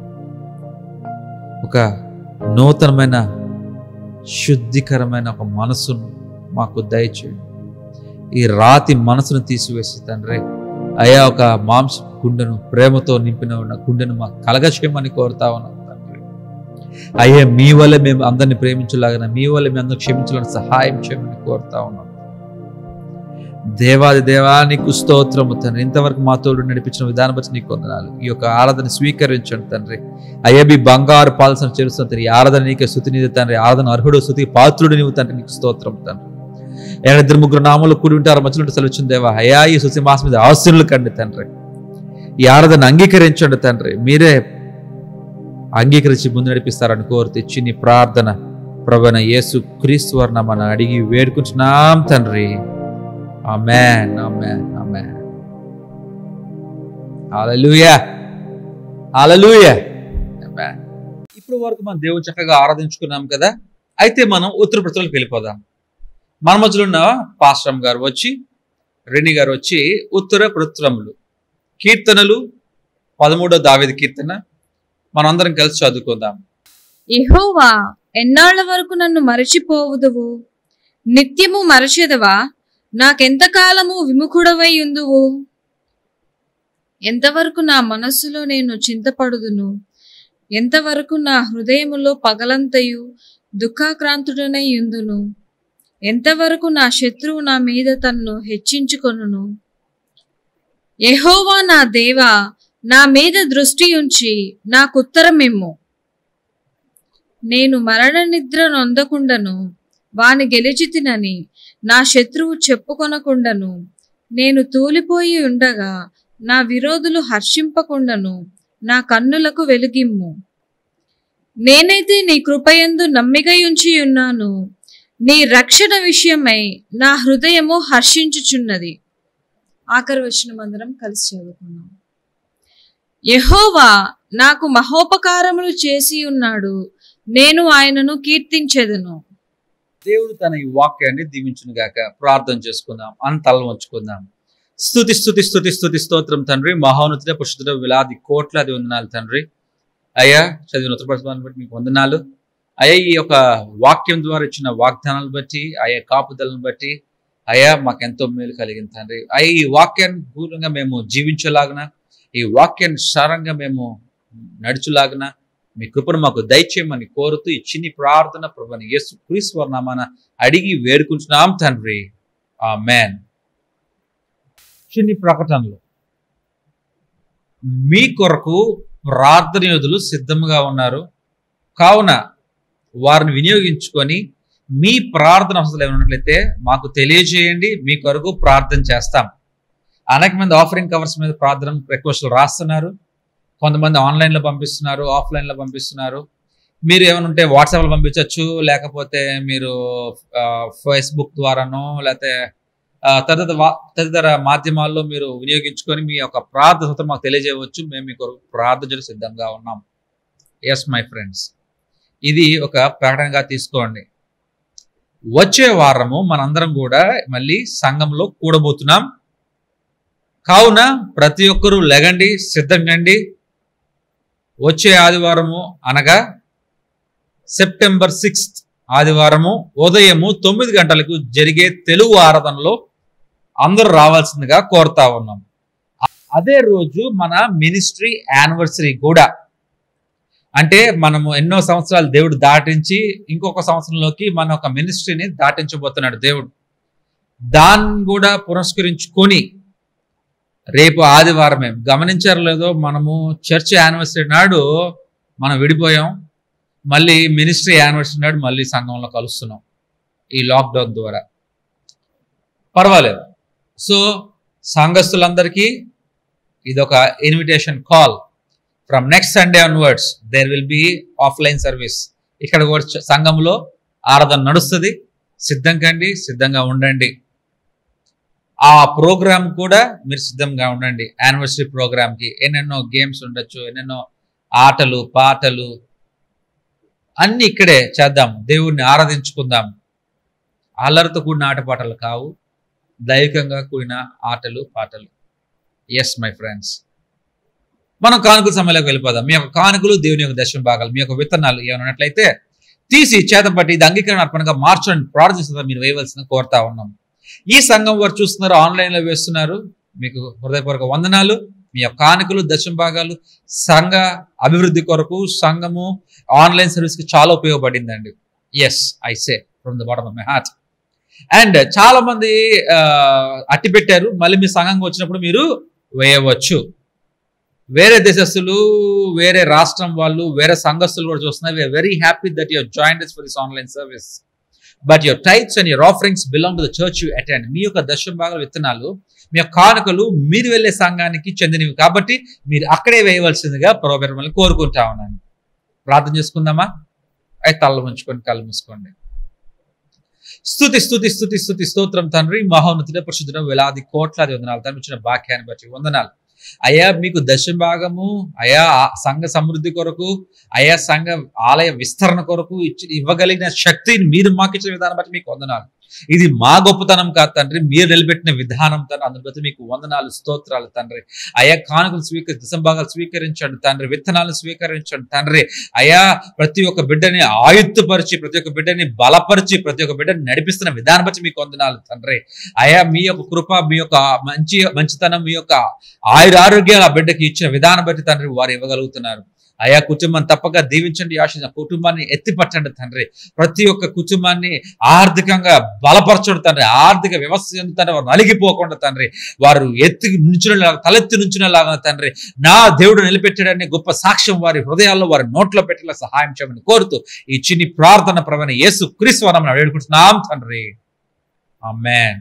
ఒక నూతనమైన శుద్ధికరమైన ఒక మనసును మాకు దయచేయండి ఈ రాతి మనసును తీసివేసి తండ్రి అయ్యా ఒక మాంస గుండెను ప్రేమతో నింపిన ఉన్న గుండెను మాకు కలగచేయమని కోరుతా ఉన్నాం తండ్రి అయ్యా మీ వల్ల మేము అందరిని ప్రేమించలాగిన మీ వల్ల మేము అందరూ క్షమించాలని సహాయం చేయమని కోరుతా ఉన్నాం దేవాది దేవా నీకు స్తోత్రము తండ్రి ఇంతవరకు మా తోడు నడిపించిన విధానం బట్టి నీకు వందనాలు ఈ యొక్క ఆరాధన స్వీకరించండి తండ్రి అయ్యబి బంగారు పాలసన చేరుస్తున్న తండ్రి ఈ ఆరాధన నీకే స్థుతి నీది తండ్రి ఆరాధన అర్హుడు స్థుతి పాత్రుడు నీవు తండ్రి నీకు స్తోత్రం తండ్రి ఏమైనా ఇద్దరు ముగ్గురు నామలు కూడి ఉంటారు మధ్యలో సెలవుచ్చిన దేవా అయ్యా ఈ సుసి మాస మీద ఆస్తులు కండి తండ్రి ఈ ఆరాధన అంగీకరించండి తండ్రి మీరే అంగీకరించి ముందు నడిపిస్తారని కోరు తెచ్చి నీ ప్రార్థన ప్రభన యేసు క్రీస్తు వర్ణ మనం అడిగి వేడుకుంటున్నాం తండ్రి amen amen amen hallelujah hallelujah amen ఇప్పుడు వరకు మనం దేవుని చక్కగా ఆరాధించుకున్నాం కదా అయితే మనం ఉత్తర ప్రతులకు వెళ్ళిపోదాం మన మధ్యలో ఉన్న పాశ్రం గారు వచ్చి రెని గారు వచ్చి ఉత్తర ప్రతురములు కీర్తనలు పదమూడో దావేది కీర్తన మనందరం కలిసి చదువుకుందాం యెహోవా ఎన్నాళ్ల వరకు నన్ను మరచిపోవుదువు నిత్యము మరచెదవా నాకెంతకాలము విముఖుడవై ఉందువు ఎంతవరకు నా మనస్సులో నేను చింతపడుదును ఎంతవరకు నా హృదయములో పగలంతయు దుఃఖాక్రాంతుడనై ఉందును ఎంతవరకు నా శత్రువు నా మీద తన్ను హెచ్చించుకొనును యెహోవా నా దేవా నా మీద దృష్టి ఉంచి నాకుత్తరమిమ్ము నేను మరణ నిద్ర నొందకుండను వాని గెలిచితినని నా శత్రువు చెప్పుకొనకుండను నేను తూలిపోయి ఉండగా నా విరోధులు హర్షింపకుండను నా కన్నులకు వెలుగిమ్ము నేనైతే నీ కృపయందు నమ్మికయుంచి ఉన్నాను నీ రక్షణ విషయమై నా హృదయము హర్షించుచున్నది ఆఖరి వచ్చిన మందరం కలిసి చదువుకున్నాం యెహోవా నాకు మహోపకారములు చేసి ఉన్నాడు నేను ఆయనను కీర్తించెదను దేవుడు తన ఈ వాక్యాన్ని దీవించును గాక ప్రార్థన చేసుకుందాం అంతలం వచ్చుకుందాం స్తుతి స్తుతి స్తుతి స్తుతి స్తోత్రం తండ్రి మహోన్నతుడ పురుషుడ విలాది కోట్లాది వందనాలు తండ్రి అయ్యా చదివిన ఉత్తరప్రదేశ్ బట్టి మీకు వందనాలు అయ్యా ఈ యొక్క వాక్యం ద్వారా ఇచ్చిన వాగ్దానాలు బట్టి అయ్యా కాపుదలను బట్టి అయ్యా మాకెంతో మేలు కలిగింది తండ్రి అయ్యా ఈ వాక్యాన్ని పూర్ణంగా మేము జీవించలాగిన ఈ వాక్యాన్ని సారంగా మేము నడుచులాగిన మీ కృపను మాకు దయచేయమని కోరుతూ ఈ చిన్ని ప్రార్థన ప్రభుని యేసు క్రీస్తు నామాన అడిగి వేడుకుంటున్నాం తండ్రి ఆ మ్యాన్ చిన్ని ప్రకటనలు మీ కొరకు ప్రార్థన యోధులు సిద్ధంగా ఉన్నారు కావున వారిని వినియోగించుకొని మీ ప్రార్థన అవసరం ఏమైనా ఉన్నట్లయితే మాకు తెలియజేయండి మీ కొరకు ప్రార్థన చేస్తాం అనేక మంది ఆఫరింగ్ కవర్స్ మీద ప్రార్థన రిక్వెస్ట్లు రాస్తున్నారు కొంతమంది ఆన్లైన్లో పంపిస్తున్నారు ఆఫ్లైన్లో పంపిస్తున్నారు మీరు ఏమైనా ఉంటే వాట్సాప్లో పంపించవచ్చు లేకపోతే మీరు ఫేస్బుక్ ద్వారానో లేకపోతే ఆ, తదితర వా- తదితర మాధ్యమాల్లో మీరు వినియోగించుకొని మీ యొక్క ప్రార్థన మాకు తెలియజేయవచ్చు మేము మీ కొరకు ప్రార్థన చేయడానికి సిద్ధంగా ఉన్నాం ఎస్ మై ఫ్రెండ్స్ ఇది ఒక ప్రకటనగా తీసుకోండి వచ్చే వారము మనందరం కూడా మళ్ళీ సంఘంలో కూడబోతున్నాం కావున ప్రతి ఒక్కరూ లెగండి సిద్ధంగండి వచ్చే ఆదివారము అనగా సెప్టెంబర్ సిక్స్త్ ఆదివారము ఉదయము తొమ్మిది గంటలకు జరిగే తెలుగు ఆరాధనలో అందరూ రావాల్సిందిగా కోరుతా ఉన్నాం అ- అదే రోజు మన మినిస్ట్రీ యానివర్సరీ కూడా అంటే మనము ఎన్నో సంవత్సరాలు దేవుడు దాటించి ఇంకొక సంవత్సరంలోకి మన ఒక మినిస్ట్రీని దాటించబోతున్నాడు దేవుడు దాన్ని కూడా పురస్కరించుకొని రేపు ఆదివారమే గమనించారు లేదో మనము చర్చ్ యానివర్సరీ నాడు మనం విడిపోయాం మళ్ళీ మినిస్ట్రీ యానివర్సరీ నాడు మళ్ళీ సంఘంలో కలుస్తున్నాం ఈ లాక్డౌన్ ద్వారా పర్వాలేదు సో సంఘస్థులందరికీ ఇది ఒక invitation call from next Sunday onwards there will be offline service ఇక్కడ కూడా చ- సంఘంలో ఆరాధన నడుస్తుంది సిద్ధం కండి సిద్ధంగా ఉండండి ఆ ప్రోగ్రామ్ కూడా మీరు సిద్ధంగా ఉండండి యానివర్సరీ ప్రోగ్రామ్కి ఎన్నెన్నో గేమ్స్ ఉండొచ్చు ఎన్నెన్నో ఆటలు పాటలు అన్ని ఇక్కడే చేద్దాం దేవుణ్ణి ఆరాధించుకుందాం అల్లరితో కూడిన ఆటపాటలు కావు దైవికంగా కూడిన ఆటలు పాటలు ఎస్ మై ఫ్రెండ్స్ మనం కానుకల సమయంలోకి వెళ్ళిపోదాం మీ యొక్క కానుకలు దేవుని యొక్క దర్శన భాగాలు మీ యొక్క విత్తనాలు ఏమైనా ఉన్నట్లయితే తీసి చేత పట్టి ఇది అంగీకరణ అర్పణగా మార్చండి ప్రార్థిస్తుందా మీరు వేయవలసిన కోరుతా ఉన్నాం ఈ సంఘం వారు చూస్తున్నారు ఆన్లైన్లో వేస్తున్నారు మీకు హృదయపూర్వక వందనాలు మీ యొక్క కానుకలు దశమ భాగాలు సంఘ అభివృద్ధి కొరకు సంఘము ఆన్లైన్ సర్వీస్కి చాలా ఉపయోగపడిందండి yes I say from the bottom of my heart and చాలా మంది ఆ, అట్టి పెట్టారు మళ్ళీ మీ సంఘంకి వచ్చినప్పుడు మీరు వేయవచ్చు వేరే దేశస్తులు వేరే రాష్ట్రం వాళ్ళు వేరే సంఘస్థులు కూడా చూస్తున్నారు we are very happy that your join for this online service but your tithes and your offerings belong to the church you attend మీ యొక్క దశమ భాగాల విత్తనాలు మీ యొక్క కానుకలు మీరు వెళ్ళే సంఘానికి చెందినవి కాబట్టి మీరు అక్కడే వేయవలసిందిగా పరోబెరమని కోరుకుంటా ఉన్నాను ప్రార్థన చేసుకుందామా అయితే తల్ల ఉంచుకొని కళ్ళు మూసుకోండి స్తుతి స్తుతి స్తుతి స్తుతి స్తోత్రం తండ్రి మహోన్నతుడ పరిశుద్ధుడ వేలాది కోట్లాది వందనాలు తండ్రి ఇచ్చిన వాక్యాన్ని బట్టి వందనాలు అయ్యా మీకు దశ భాగము అయా ఆ సంఘ సమృద్ధి కొరకు అయా సంఘ ఆలయ విస్తరణ కొరకు ఇచ్చి ఇవ్వగలిగిన శక్తిని మీరు మాకు ఇచ్చిన విధానం బట్టి మీకు వందనాలు ఇది మా గొప్పతనం కాదు తండ్రి మీరు నిలబెట్టిన విధానం తండ్రి అందుకు బట్టి మీకు వందనాలు స్తోత్రాలు తండ్రి అయా కానుకలు స్వీకరి దశంభాగాలు స్వీకరించండి తండ్రి విత్తనాలు స్వీకరించండి తండ్రి అయా ప్రతి ఒక్క బిడ్డని ఆయుత్తుపరిచి ప్రతి ఒక్క బిడ్డని బలపరిచి ప్రతి ఒక్క బిడ్డని నడిపిస్తున్న విధానం బట్టి మీకు వందనాలు తండ్రి అయా మీ యొక్క కృప మీ యొక్క మంచి మంచితనం మీ యొక్క ఆయుర ఆరోగ్యాలు ఆ బిడ్డకి ఇచ్చిన విధానం బట్టి తండ్రి వారు ఇవ్వగలుగుతున్నారు అయా కుటుంబం తప్పక దీవించండి ఆశించిన కుటుంబాన్ని ఎత్తిపట్టండి తండ్రి ప్రతి ఒక్క కుటుంబాన్ని ఆర్థికంగా బలపరచండి తండ్రి ఆర్థిక వ్యవస్థ చెందుతారు వారు నలిగిపోకుండా తండ్రి వారు ఎత్తి నుంచునేలాగా తలెత్తి నుంచునేలాగా తండ్రి నా దేవుడు నిలబెట్టాడనే గొప్ప సాక్ష్యం వారి హృదయాల్లో వారి నోట్లో పెట్టేలా సహాయం చేయమని కోరుతూ ఈ చిన్ని ప్రార్థన ప్రవణ యేసు క్రీస్తు మనం వేడుకుంటున్నాం తండ్రి ఆమెన్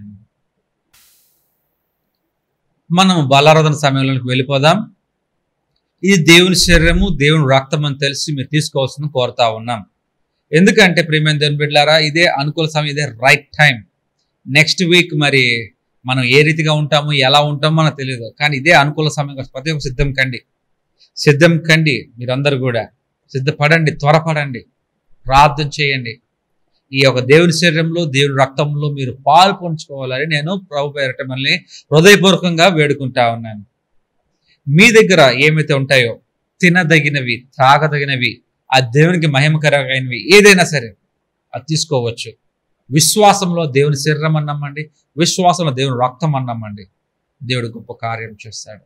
మనం బలారాధన సమయంలోకి వెళ్ళిపోదాం ఇది దేవుని శరీరము దేవుని రక్తం అని తెలిసి మీరు తీసుకోవాల్సింది కోరుతా ఉన్నాం ఎందుకంటే ప్రేమైన దేవుని బిడ్డలారా ఇదే అనుకూల సమయం ఇదే రైట్ టైం నెక్స్ట్ వీక్ మరి మనం ఏ రీతిగా ఉంటాము ఎలా ఉంటామో మనకు తెలియదు కానీ ఇదే అనుకూల సమయం కాబట్టి ప్రతి ఒక్క సిద్ధం కండి సిద్ధం కండి మీరందరూ కూడా సిద్ధపడండి త్వరపడండి ప్రార్థన చేయండి ఈ యొక్క దేవుని శరీరంలో దేవుని రక్తంలో మీరు పాలు పంచుకోవాలని నేను ప్రభు పేరట మళ్ళీ హృదయపూర్వకంగా వేడుకుంటా ఉన్నాను మీ దగ్గర ఏమైతే ఉంటాయో తినదగినవి త్రాగదగినవి ఆ దేవునికి మహిమకరమైనవి ఏదైనా సరే అది తీసుకోవచ్చు విశ్వాసంలో దేవుని శరీరం అన్నమ్మండి విశ్వాసంలో దేవుని రక్తం అన్నమ్మండి దేవుడు గొప్ప కార్యం చేస్తాడు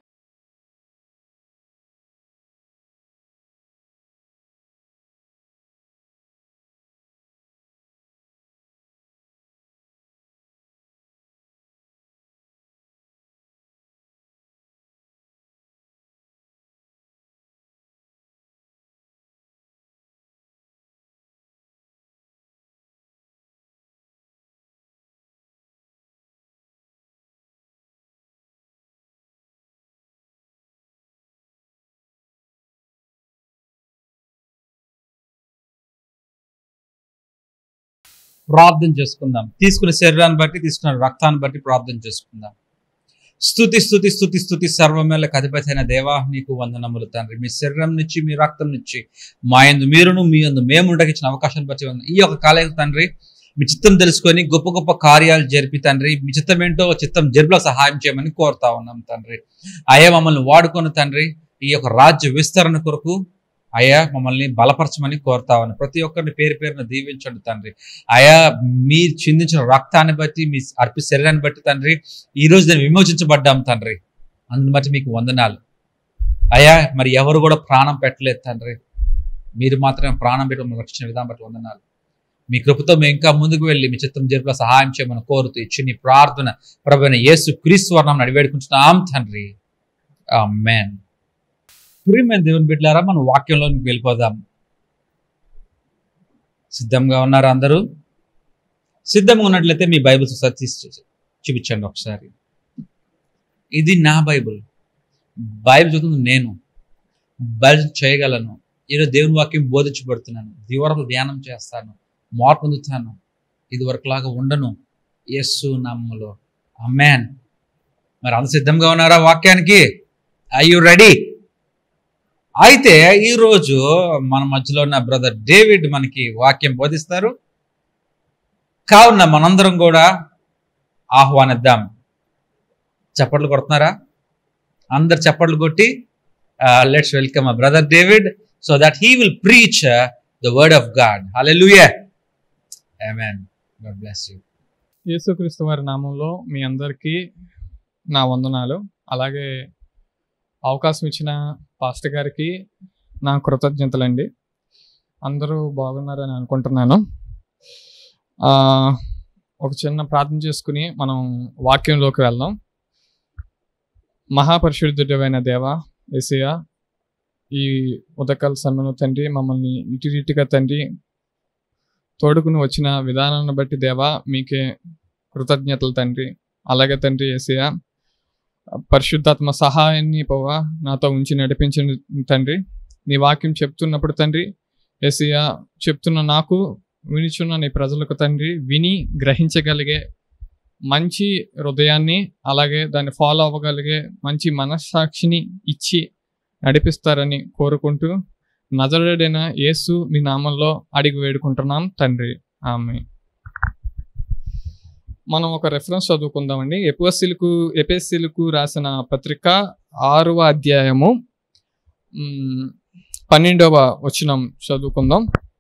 ప్రార్థన చేసుకుందాం తీసుకున్న శరీరాన్ని బట్టి తీసుకున్న రక్తాన్ని బట్టి ప్రార్థన చేసుకుందాం స్థుతి స్థుతి స్థుతి స్థుతి సర్వమేళకు అధిపతి అయిన దేవా నీకు వందనములు తండ్రి మీ శరీరం నుంచి మీ రక్తం నుంచి మా యందు మీరును మీ యందు మేము ఉండకి ఇచ్చిన అవకాశాన్ని బట్టి ఉంది ఈ యొక్క కాలేజీ తండ్రి మీ చిత్తం తెలుసుకొని గొప్ప గొప్ప కార్యాలు జరిపి తండ్రి మీ చిత్తం ఏంటో చిత్తం జరుపులో సహాయం చేయమని కోరుతా ఉన్నాం తండ్రి అయ్యా మమ్మల్ని వాడుకొని తండ్రి ఈ యొక్క రాజ్య విస్తరణ కొరకు అయ్యా మమ్మల్ని బలపరచమని కోరుతా ఉన్నాం ప్రతి ఒక్కరిని పేరు పేరున దీవించండి తండ్రి అయా మీరు చిందించిన రక్తాన్ని బట్టి మీ అర్పి శరీరాన్ని బట్టి తండ్రి ఈ రోజు నేను విమోచించబడ్డాం తండ్రి అందుని బట్టి మీకు వందనాలు అయా మరి ఎవరు కూడా ప్రాణం పెట్టలేదు తండ్రి మీరు మాత్రమే ప్రాణం పెట్టి మమ్మల్ని రక్షించిన విధానం బట్టి వందనాలు మీ కృపతో మేము ఇంకా ముందుకు వెళ్ళి మీ చిత్రం జరుపులో సహాయం చేయమని కోరుతూ ఇచ్చి నీ ప్రార్థన ప్రభుని యేసు క్రీస్తు వర్ణం అడివేడుకుంటున్నాం తండ్రి ఆమేన్ ప్రియమైన దేవుని బిడ్డలారా మనం వాక్యంలోకి వెళ్ళిపోదాం సిద్ధంగా ఉన్నారా అందరూ సిద్ధంగా ఉన్నట్లయితే మీ బైబిల్స్ ఒకసారి తీసి చూ- చూపించండి ఒకసారి ఇది నా బైబిల్ బైబిల్ చదువుతుంది నేను బైబిల్ చేయగలను ఈరోజు దేవుని వాక్యం బోధించబడుతున్నాను దివరలు ధ్యానం చేస్తాను మార్పు పొందుతాను ఇది వరకులాగా ఉండను యస్సు నమ్ములో అమ్మాన్ మరి అంత సిద్ధంగా ఉన్నారా వాక్యానికి ఐ యు రెడీ అయితే ఈరోజు మన మధ్యలో ఉన్న బ్రదర్ డేవిడ్ మనకి వాక్యం బోధిస్తారు కావున మనందరం కూడా ఆహ్వానిద్దాం చప్పట్లు కొడుతున్నారా అందరు చప్పట్లు కొట్టి let's welcome brother David so that he will preach the word of God hallelujah amen God bless you యేసుక్రీస్తు వారి నామంలో మీ అందరికీ నా వందనాలు అలాగే అవకాశం ఇచ్చిన పాస్టర్ గారికి నా కృతజ్ఞతలండి అందరూ బాగున్నారని అనుకుంటున్నాను ఆ, ఒక చిన్న ప్రార్థన చేసుకుని మనం వాక్యంలోకి వెళ్దాం మహాపరిశుద్ధుడైన దేవ ఏసయ్య ఈ ఉదకాల సమయంలో తండ్రి మమ్మల్ని ఇటు ఇటుగా తండ్రి తోడుకుని వచ్చిన విధానాన్ని బట్టి దేవా మీకే కృతజ్ఞతలు తండ్రి అలాగే తండ్రి ఏసయ్య పరిశుద్ధాత్మ సహాయాన్ని పోవా నాతో ఉంచి నడిపించిన తండ్రి నీ వాక్యం చెప్తున్నప్పుడు తండ్రి ఏసయ్య చెప్తున్న నాకు వినిచున్న నీ ప్రజలకు తండ్రి విని గ్రహించగలిగే మంచి హృదయాన్ని అలాగే దాన్ని ఫాలో అవ్వగలిగే మంచి మనస్సాక్షిని ఇచ్చి నడిపిస్తారని కోరుకుంటూ నజరుడైన యేసు మీ నామంలో అడిగి వేడుకుంటున్నాం తండ్రి ఆమె మనం ఒక రెఫరెన్స్ చదువుకుందామండి ఎపిఎస్సీలకు ఎపిఎస్సీలకు రాసిన పత్రిక ఆరవ అధ్యాయము మ్, పన్నెండవ వచనం చదువుకుందాం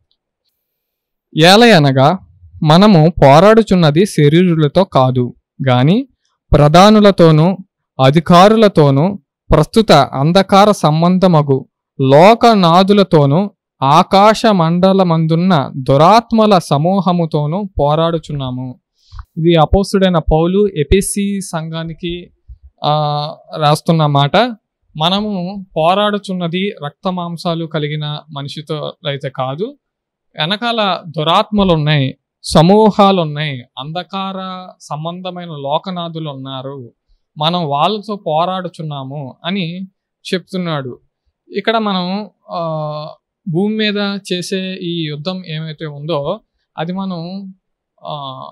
ఏలయనగా మనము పోరాడుచున్నది శరీరులతో కాదు గాని ప్రధానులతోనూ అధికారులతోనూ ప్రస్తుత అంధకార సంబంధమగు లోకనాదులతోనూ ఆకాశ మండలమందున్న దురాత్మల సమూహముతోనూ పోరాడుచున్నాము ఇది అపోస్తుడైన పౌలు ఎపిసి సంఘానికి ఆ, రాస్తున్న మాట మనము పోరాడుచున్నది రక్త మాంసాలు కలిగిన మనిషితో అయితే కాదు వెనకాల దురాత్మలు ఉన్నాయి సమూహాలు ఉన్నాయి అంధకార సంబంధమైన లోకనాథులు ఉన్నారు మనం వాళ్ళతో పోరాడుచున్నాము అని చెప్తున్నాడు ఇక్కడ మనం ఆ, భూమి మీద చేసే ఈ యుద్ధం ఏమైతే ఉందో అది మనం ఆ,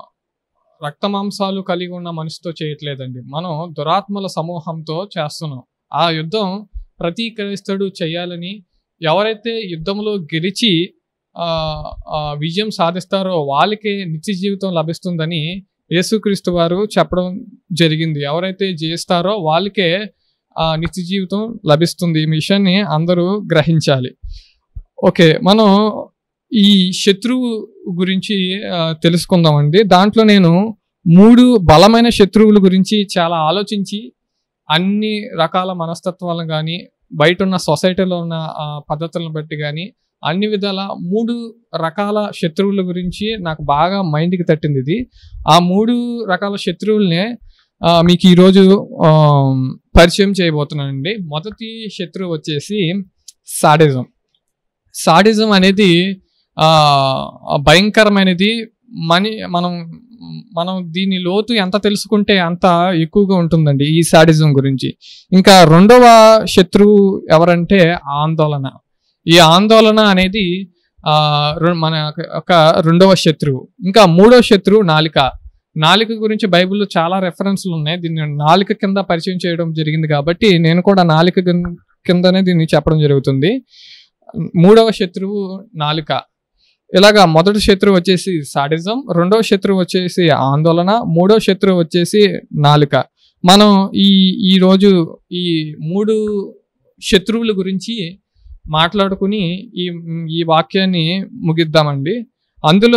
రక్త మాంసాలు కలిగి ఉన్న మనిషితో చేయట్లేదండి మనం దురాత్మల సమూహంతో చేస్తున్నాం ఆ యుద్ధం ప్రతి క్రైస్తవుడు చేయాలని ఎవరైతే యుద్ధంలో గెలిచి ఆ, ఆ, విజయం సాధిస్తారో వాళ్ళకే నిత్య జీవితం లభిస్తుందని యేసుక్రీస్తు వారు చెప్పడం జరిగింది ఎవరైతే జయిస్తారో వాళ్ళకే ఆ నిత్య జీవితం లభిస్తుంది ఈ విషయాన్ని అందరూ గ్రహించాలి ఓకే మనం ఈ శత్రువు గురించి ఆ, తెలుసుకుందామండి దాంట్లో నేను మూడు బలమైన శత్రువుల గురించి చాలా ఆలోచించి అన్ని రకాల మనస్తత్వాలను కానీ బయట ఉన్న సొసైటీలో ఉన్న ఆ, పద్ధతులను బట్టి కానీ అన్ని విధాల మూడు రకాల శత్రువుల గురించి నాకు బాగా మైండ్కి తట్టింది ఇది ఆ మూడు రకాల శత్రువుల్ని ఆ, మీకు ఈరోజు ఆ, పరిచయం చేయబోతున్నానండి మొదటి శత్రువు వచ్చేసి సాడిజం సాడిజం అనేది ఆ, భయంకరమైనది మని మనం మనం దీని లోతు ఎంత తెలుసుకుంటే అంత ఎక్కువగా ఉంటుందండి ఈ సాడిజం గురించి ఇంకా రెండవ శత్రువు ఎవరంటే ఆందోళన ఈ ఆందోళన అనేది ఆ, రె- మన ఒక రెండవ శత్రువు ఇంకా మూడవ శత్రువు నాలిక నాలిక గురించి బైబిల్లో చాలా రెఫరెన్స్లు ఉన్నాయి దీన్ని నాలిక కింద పరిచయం చేయడం జరిగింది కాబట్టి నేను కూడా నాలిక కింద- కిందనే దీన్ని చెప్పడం జరుగుతుంది మూడవ శత్రువు నాలుక ఇలాగా మొదటి శత్రువు వచ్చేసి సాడిజం రెండవ శత్రువు వచ్చేసి ఆందోళన మూడవ శత్రువు వచ్చేసి నాలుక మనం ఈ ఈ రోజు ఈ మూడు శత్రువుల గురించి మాట్లాడుకుని ఈ ఈ వాక్యాన్ని ముగిద్దామండి అందులో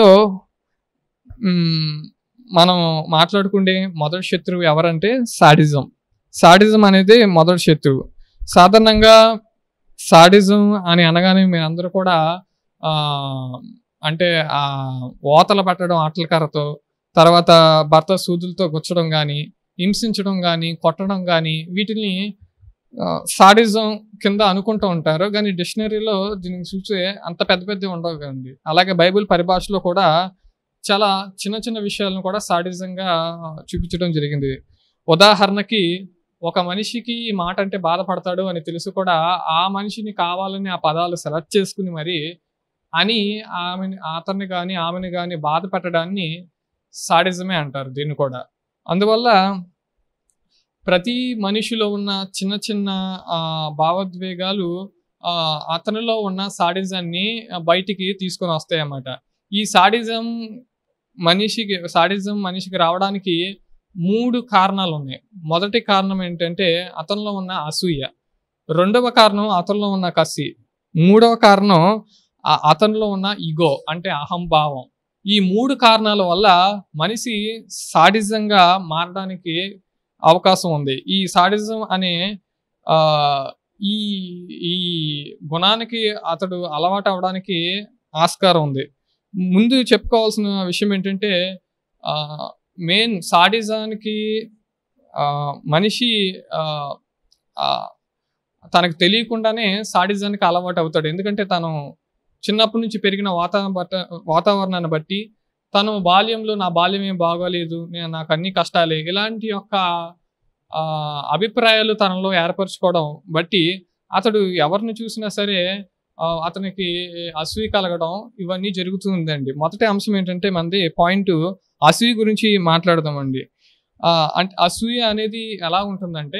మ్, మనం మాట్లాడుకునే మొదటి శత్రువు ఎవరంటే సాడిజం సాడిజం అనేది మొదటి శత్రువు సాధారణంగా సాడిజం అని అనగానే మీరందరూ కూడా ఆ, అంటే ఆ ఓతలు పట్టడం ఆటలకరతో తర్వాత భర్త సూదులతో గుచ్చడం కానీ హింసించడం కానీ కొట్టడం కానీ వీటిని సాడిజం కింద అనుకుంటూ ఉంటారు కానీ డిక్షనరీలో దీనికి చూసే అంత పెద్ద పెద్ద ఉండవు కదండి అలాగే బైబిల్ పరిభాషలో కూడా చాలా చిన్న చిన్న విషయాలను కూడా సాడిజంగా చూపించడం జరిగింది ఉదాహరణకి ఒక మనిషికి ఈ మాట అంటే బాధపడతాడు అని తెలుసు కూడా ఆ మనిషిని కావాలని ఆ పదాలు సెలెక్ట్ చేసుకుని మరి అని ఆమెని అతన్ని కానీ ఆమెను కానీ బాధ పెట్టడాన్ని సాడిజమే అంటారు దీన్ని కూడా అందువల్ల ప్రతి మనిషిలో ఉన్న చిన్న చిన్న ఆ, భావోద్వేగాలు ఆ, అతనిలో ఉన్న సాడిజాన్ని బయటికి తీసుకొని వస్తాయి అన్నమాట ఈ సాడిజం మనిషికి సాడిజం మనిషికి రావడానికి మూడు కారణాలు ఉన్నాయి మొదటి కారణం ఏంటంటే అతనిలో ఉన్న అసూయ రెండవ కారణం అతనిలో ఉన్న కసి మూడవ కారణం ఆ- అతనిలో ఉన్న ఈగో అంటే అహంభావం ఈ మూడు కారణాల వల్ల మనిషి సాడిజంగా మారడానికి అవకాశం ఉంది ఈ సాడిజం అనే ఆ, ఈ ఈ గుణానికి అతడు అలవాటు అవడానికి ఆస్కారం ఉంది ముందు చెప్పుకోవాల్సిన విషయం ఏంటంటే మెయిన్ సాడిజానికి ఆ, మనిషి ఆ, ఆ, తనకు తెలియకుండానే సాడిజానికి అలవాటు అవుతాడు ఎందుకంటే తను చిన్నప్పటి నుంచి పెరిగిన వాతావరణ వాతావరణాన్ని బట్టి తను బాల్యంలో నా బాల్యం ఏం బాగోలేదు నేను నాకు అన్ని కష్టాలే ఇలాంటి యొక్క ఆ, అభిప్రాయాలు తనలో ఏర్పరచుకోవడం బట్టి అతడు ఎవరిని చూసినా సరే ఆ, అతనికి అసూయ కలగడం ఇవన్నీ జరుగుతుందండి మొదటి అంశం ఏంటంటే మనది పాయింట్ అసూయ గురించి మాట్లాడదామండి ఆ, అంటే అసూయ అనేది ఎలా ఉంటుందంటే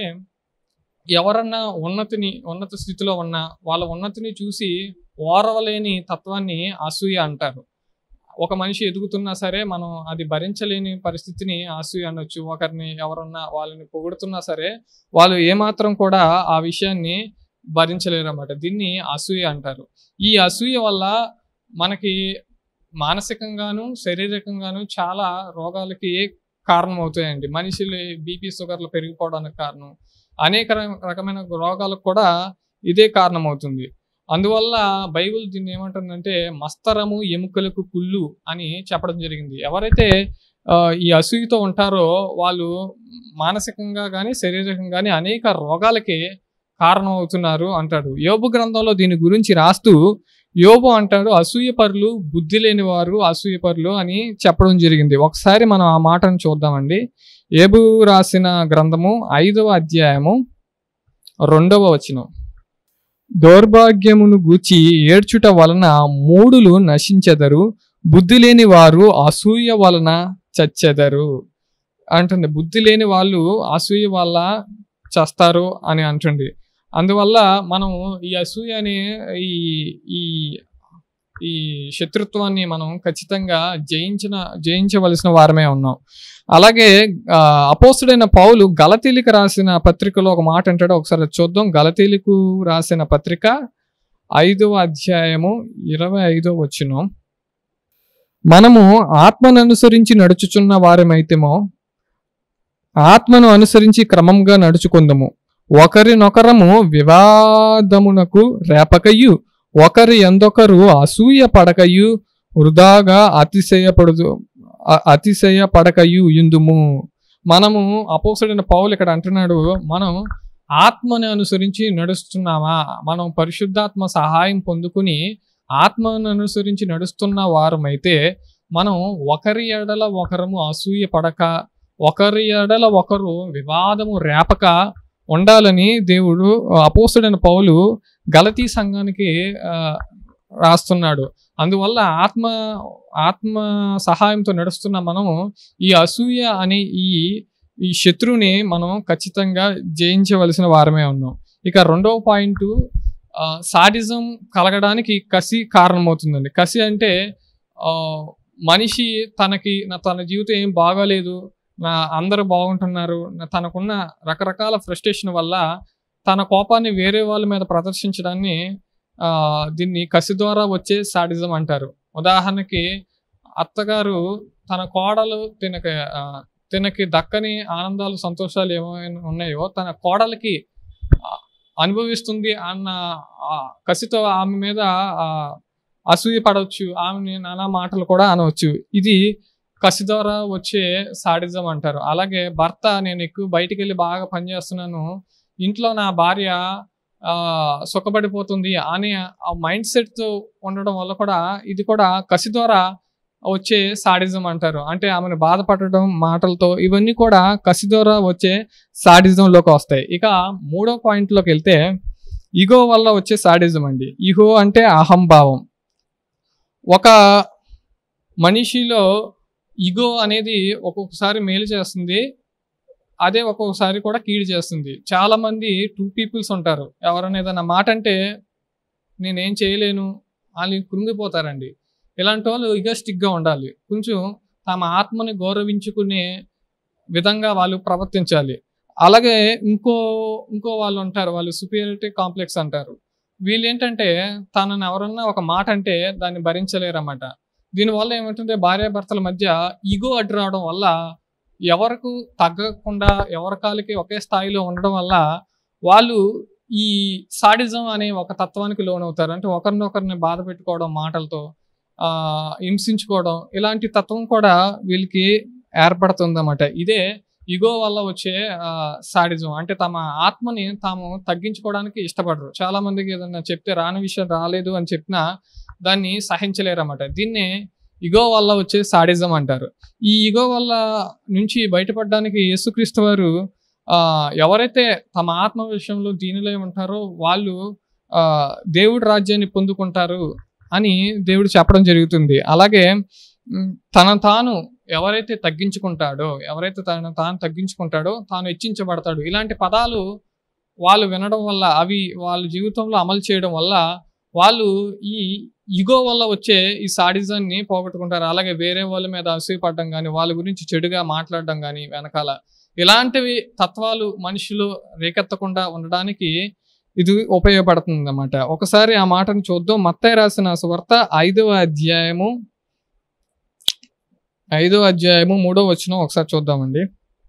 ఎవరన్నా ఉన్నతిని ఉన్నత స్థితిలో ఉన్న వాళ్ళ ఉన్నతిని చూసి ఓరవలేని తత్వాన్ని అసూయ అంటారు ఒక మనిషి ఎదుగుతున్నా సరే మనం అది భరించలేని పరిస్థితిని అసూయ అనొచ్చు ఒకరిని ఎవరన్నా వాళ్ళని పొగుడుతున్నా సరే వాళ్ళు ఏమాత్రం కూడా ఆ విషయాన్ని భరించలేరు అన్నమాట దీన్ని అసూయ అంటారు ఈ అసూయ వల్ల మనకి మానసికంగాను శారీరకంగాను చాలా రోగాలకి కారణం అవుతాయండి మనిషిలు బీపీ షుగర్లు పెరిగిపోవడానికి కారణం అనేక ర- రకమైన రోగాలకు కూడా ఇదే కారణం అవుతుంది అందువల్ల బైబిల్ దీన్ని ఏమంటుందంటే మస్తరము ఎముకలకు కుళ్ళు అని చెప్పడం జరిగింది ఎవరైతే ఆ, ఈ అసూయతో ఉంటారో వాళ్ళు మానసికంగా కానీ శారీరకంగా కానీ అనేక రోగాలకి కారణం అవుతున్నారు అంటాడు యోబు గ్రంథంలో దీని గురించి రాస్తూ యోబు అంటాడు అసూయపరులు బుద్ధి లేని వారు అసూయపరులు అని చెప్పడం జరిగింది ఒకసారి మనం ఆ మాటను చూద్దామండి ఏబు రాసిన గ్రంథము ఐదవ అధ్యాయము రెండవ వచనం దౌర్భాగ్యమును గూర్చి ఏడ్చుట వలన మూడులు నశించెదరు బుద్ధి లేని వారు అసూయ వలన చచ్చెదరు అంటుంది బుద్ధి లేని వాళ్ళు అసూయ వల్ల చస్తారు అని అంటుంది అందువల్ల మనం ఈ అసూయ అనే ఈ ఈ ఈ శత్రుత్వాన్ని మనం ఖచ్చితంగా జయించిన జయించవలసిన వారమే ఉన్నాం అలాగే ఆ, అపోస్తుడైన పౌలు గలతీలికి రాసిన పత్రికలో ఒక మాట అంటాడు ఒకసారి అది చూద్దాం గలతీలకు రాసిన పత్రిక ఐదవ అధ్యాయము ఇరవై ఐదో వచ్చిన మనము ఆత్మను అనుసరించి నడుచుచున్న వారమైతేమో ఆత్మను అనుసరించి క్రమంగా నడుచుకుందము ఒకరినొకరము వివాదమునకు రేపకయు ఒకరి ఎందొకరు అసూయ పడకయు వృధాగా అతిశయపడదు అ- అతిశయపడకయు ఇందుము మనము అపోసడైన పౌలు ఇక్కడ అంటున్నాడు మనం ఆత్మని అనుసరించి నడుస్తున్నామా మనం పరిశుద్ధాత్మ సహాయం పొందుకుని ఆత్మను అనుసరించి నడుస్తున్న వారమైతే మనం ఒకరి ఎడల ఒకరము అసూయ పడక ఒకరి ఎడల ఒకరు వివాదము రేపక ఉండాలని దేవుడు అపోస్తుడైన పౌలు గలతీ సంఘానికి ఆ, రాస్తున్నాడు అందువల్ల ఆత్మ ఆత్మ సహాయంతో నడుస్తున్న మనము ఈ అసూయ అనే ఈ ఈ శత్రువుని మనం ఖచ్చితంగా జయించవలసిన వారమే ఉన్నాం ఇక రెండవ పాయింట్ సాడిజం కలగడానికి కసి కారణమవుతుందండి కసి అంటే ఆ, మనిషి తనకి నా తన జీవితం ఏం బాగాలేదు నా అందరూ బాగుంటున్నారు నా- తనకున్న రకరకాల ఫ్రస్ట్రేషన్ వల్ల తన కోపాన్ని వేరే వాళ్ళ మీద ప్రదర్శించడాన్ని ఆ, దీన్ని కసి ద్వారా వచ్చే సాడిజం అంటారు ఉదాహరణకి అత్తగారు తన కోడలు తినక ఆ, తినకి దక్కని ఆనందాలు సంతోషాలు ఏమైనా ఉన్నాయో తన కోడలికి ఆ, అనుభవిస్తుంది అన్న ఆ, కసితో ఆమె మీద ఆ, అసూయ పడవచ్చు ఆమెని నానా మాటలు కూడా అనవచ్చు ఇది కసి ద్వారా వచ్చే సాడిజం అంటారు అలాగే భర్త నేను ఎక్కువ బయటికి వెళ్ళి బాగా పనిచేస్తున్నాను ఇంట్లో నా భార్య ఆ, సుఖపడిపోతుంది అనే ఆ మైండ్ సెట్తో ఉండడం వల్ల కూడా ఇది కూడా కసి ద్వారా వచ్చే సాడిజం అంటారు అంటే ఆమెను బాధపడడం మాటలతో ఇవన్నీ కూడా కసి ద్వారా వచ్చే సాడిజంలోకి వస్తాయి ఇక మూడో పాయింట్లోకి వెళ్తే ఇగో వల్ల వచ్చే సాడిజం అండి ఇగో అంటే అహంభావం ఒక మనిషిలో ఇగో అనేది ఒక్కొక్కసారి మేలు చేస్తుంది అదే ఒక్కొక్కసారి కూడా కీడు చేస్తుంది చాలా మంది టూ పీపుల్స్ ఉంటారు ఎవరైనా ఏదైనా మాట అంటే నేనేం చేయలేను వాళ్ళు కృంగిపోతారండి ఇలాంటి వాళ్ళు ఇగస్టిక్గా ఉండాలి కొంచెం తమ ఆత్మని గౌరవించుకునే విధంగా వాళ్ళు ప్రవర్తించాలి అలాగే ఇంకో ఇంకో వాళ్ళు ఉంటారు వాళ్ళు సుపీరియారిటీ కాంప్లెక్స్ అంటారు వీళ్ళు ఏంటంటే తనని ఎవరన్నా ఒక మాట అంటే దాన్ని భరించలేరన్నమాట దీనివల్ల ఏమిటంటే భార్యాభర్తల మధ్య ఈగో అడ్డు రావడం వల్ల ఎవరికి తగ్గకుండా ఎవరి కాలికి ఒకే స్థాయిలో ఉండడం వల్ల వాళ్ళు ఈ సాడిజం అనే ఒక తత్వానికి లోనవుతారు అంటే ఒకరినొకరిని బాధ పెట్టుకోవడం మాటలతో ఆ హింసించుకోవడం ఇలాంటి తత్వం కూడా వీళ్ళకి ఏర్పడుతుందన్నమాట ఇదే ఇగో వల్ల వచ్చే సాడిజం అంటే తమ ఆత్మని తాము తగ్గించుకోవడానికి ఇష్టపడరు చాలా మందికి ఏదన్నా చెప్తే రాని విషయం రాలేదు అని చెప్పినా దాన్ని సహించలేరు అన్నమాట దీన్నే ఇగో వల్ల వచ్చే సాడిజం అంటారు ఈ ఇగో వల్ల నుంచి బయటపడడానికి యేసుక్రీస్తు వారు ఆ ఎవరైతే తమ ఆత్మ విషయంలో దీనిలో ఉంటారో వాళ్ళు ఆ దేవుడి రాజ్యాన్ని పొందుకుంటారు అని దేవుడు చెప్పడం జరుగుతుంది అలాగే ఉమ్, తన తాను ఎవరైతే తగ్గించుకుంటాడో ఎవరైతే తన తాను తగ్గించుకుంటాడో తాను హెచ్చించబడతాడు ఇలాంటి పదాలు వాళ్ళు వినడం వల్ల అవి వాళ్ళ జీవితంలో అమలు చేయడం వల్ల వాళ్ళు ఈ ఇగో వల్ల వచ్చే ఈ సాడిజాన్ని పోగొట్టుకుంటారు అలాగే వేరే వాళ్ళ మీద అసూయపడడం కానీ వాళ్ళ గురించి చెడుగా మాట్లాడడం కానీ వెనకాల ఇలాంటివి తత్వాలు మనుషులు రేకెత్తకుండా ఉండడానికి ఇది ఉపయోగపడుతుంది అన్నమాట ఒకసారి ఆ మాటను చూద్దాం మత్తయ్య రాసిన సువార్త ఐదవ అధ్యాయము ఐదవ అధ్యాయము మూడో వచనం ఒకసారి చూద్దామండి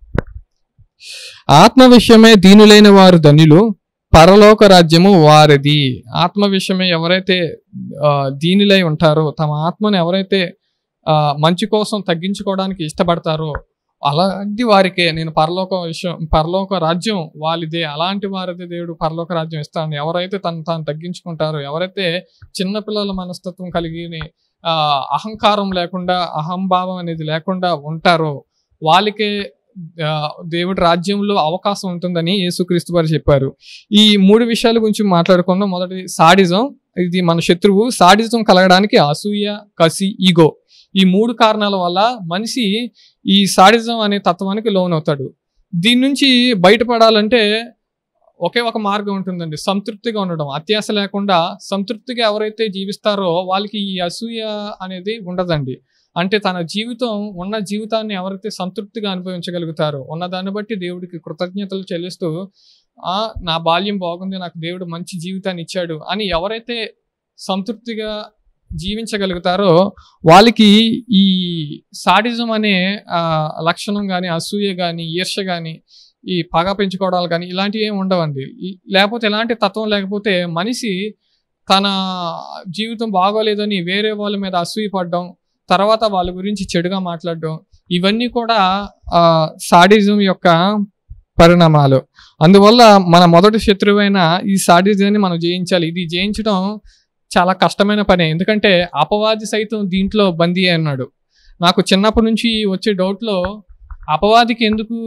ఆత్మ విషయమే దీనులైన వారు ధనులు పరలోక రాజ్యము వారిది ఆత్మ విషయమే ఎవరైతే ఆ, దీనులై ఉంటారో తమ ఆత్మను ఎవరైతే ఆ, మంచి కోసం తగ్గించుకోవడానికి ఇష్టపడతారో అలాంటి వారికే నేను పరలోక విషయం పరలోక రాజ్యం వాళ్ళిదే అలాంటి వారిదే దేవుడు పరలోక రాజ్యం ఇస్తాను ఎవరైతే తను తాను తగ్గించుకుంటారో ఎవరైతే చిన్నపిల్లల మనస్తత్వం కలిగి ఆ, అహంకారం లేకుండా అహంభావం అనేది లేకుండా ఉంటారో వాళ్ళకే ఆ, దేవుడి రాజ్యంలో అవకాశం ఉంటుందని యేసుక్రీస్తు వారు చెప్పారు ఈ మూడు విషయాల గురించి మాట్లాడుకుందాం మొదటి సాడిజం ఇది మన శత్రువు సాడిజం కలగడానికి అసూయ కసి ఈగో ఈ మూడు కారణాల వల్ల మనిషి ఈ సాడిజం అనే తత్వానికి లోనవుతాడు దీని నుంచి బయటపడాలంటే ఒకే ఒక మార్గం ఉంటుందండి సంతృప్తిగా ఉండడం అత్యాశ లేకుండా సంతృప్తిగా ఎవరైతే జీవిస్తారో వాళ్ళకి ఈ అసూయ అనేది ఉండదండి అంటే తన జీవితం ఉన్న జీవితాన్ని ఎవరైతే సంతృప్తిగా అనుభవించగలుగుతారో ఉన్న దాన్ని బట్టి దేవుడికి కృతజ్ఞతలు చెల్లిస్తూ ఆ నా బాల్యం బాగుంది నాకు దేవుడు మంచి జీవితాన్ని ఇచ్చాడు అని ఎవరైతే సంతృప్తిగా జీవించగలుగుతారో వాళ్ళకి ఈ సాడిజం అనే ఆ, లక్షణం కానీ అసూయ కానీ ఈర్ష కానీ ఈ పగ పెంచుకోవడాలు కానీ ఇలాంటివి ఏమి ఉండవండి ఈ- లేకపోతే ఎలాంటి తత్వం లేకపోతే మనిషి తన జీవితం బాగోలేదని వేరే వాళ్ళ మీద అసూయ పడడం తర్వాత వాళ్ళ గురించి చెడుగా మాట్లాడడం ఇవన్నీ కూడా ఆ సాడిజం యొక్క పరిణామాలు అందువల్ల మన మొదటి శత్రువైన ఈ సాడిజాన్ని మనం జయించాలి ఇది జయించడం చాలా కష్టమైన పని ఎందుకంటే అపవాది సైతం దీంట్లో బందీ అయి ఉన్నాడు నాకు చిన్నప్పటి నుంచి వచ్చే డౌట్లో అపవాదికి ఎందుకు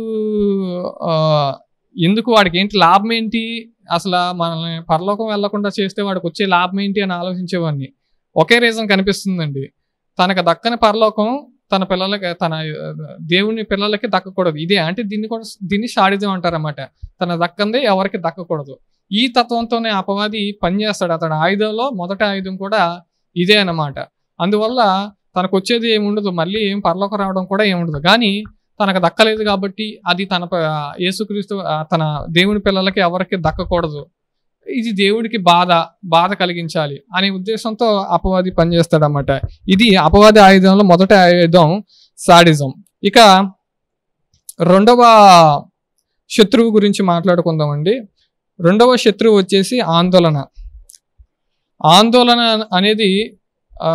ఆ, ఎందుకు వాడికి ఏంటి లాభం ఏంటి అసలు మనల్ని పరలోకం వెళ్లకుండా చేస్తే వాడికి వచ్చే లాభం ఏంటి అని ఆలోచించేవాడిని ఒకే రీజన్ కనిపిస్తుందండి తనకు దక్కని పరలోకం తన పిల్లలకి తన ఆ, దేవుని పిల్లలకి దక్కకూడదు ఇదే అంటే దీన్ని కూడా దీన్ని షాడిజం అంటారన్నమాట తన దక్కంది ఎవరికి దక్కకూడదు ఈ తత్వంతోనే అపవాది పనిచేస్తాడు అతడు ఆయుధంలో మొదటి ఆయుధం కూడా ఇదే అన్నమాట అందువల్ల తనకు వచ్చేది ఏముండదు మళ్ళీ ఏం పరలోకం రావడం కూడా ఏముండదు కానీ తనకు దక్కలేదు కాబట్టి అది తన ప- యేసుక్రీస్తు ఆ, తన దేవుని పిల్లలకి ఎవరికి దక్కకూడదు ఇది దేవుడికి బాధ బాధ కలిగించాలి అనే ఉద్దేశంతో అపవాది పనిచేస్తాడన్నమాట ఇది అపవాది ఆయుధంలో మొదటి ఆయుధం సాడిజం ఇక రెండవ శత్రువు గురించి మాట్లాడుకుందామండి రెండవ శత్రువు వచ్చేసి ఆందోళన ఆందోళన అనేది ఆ,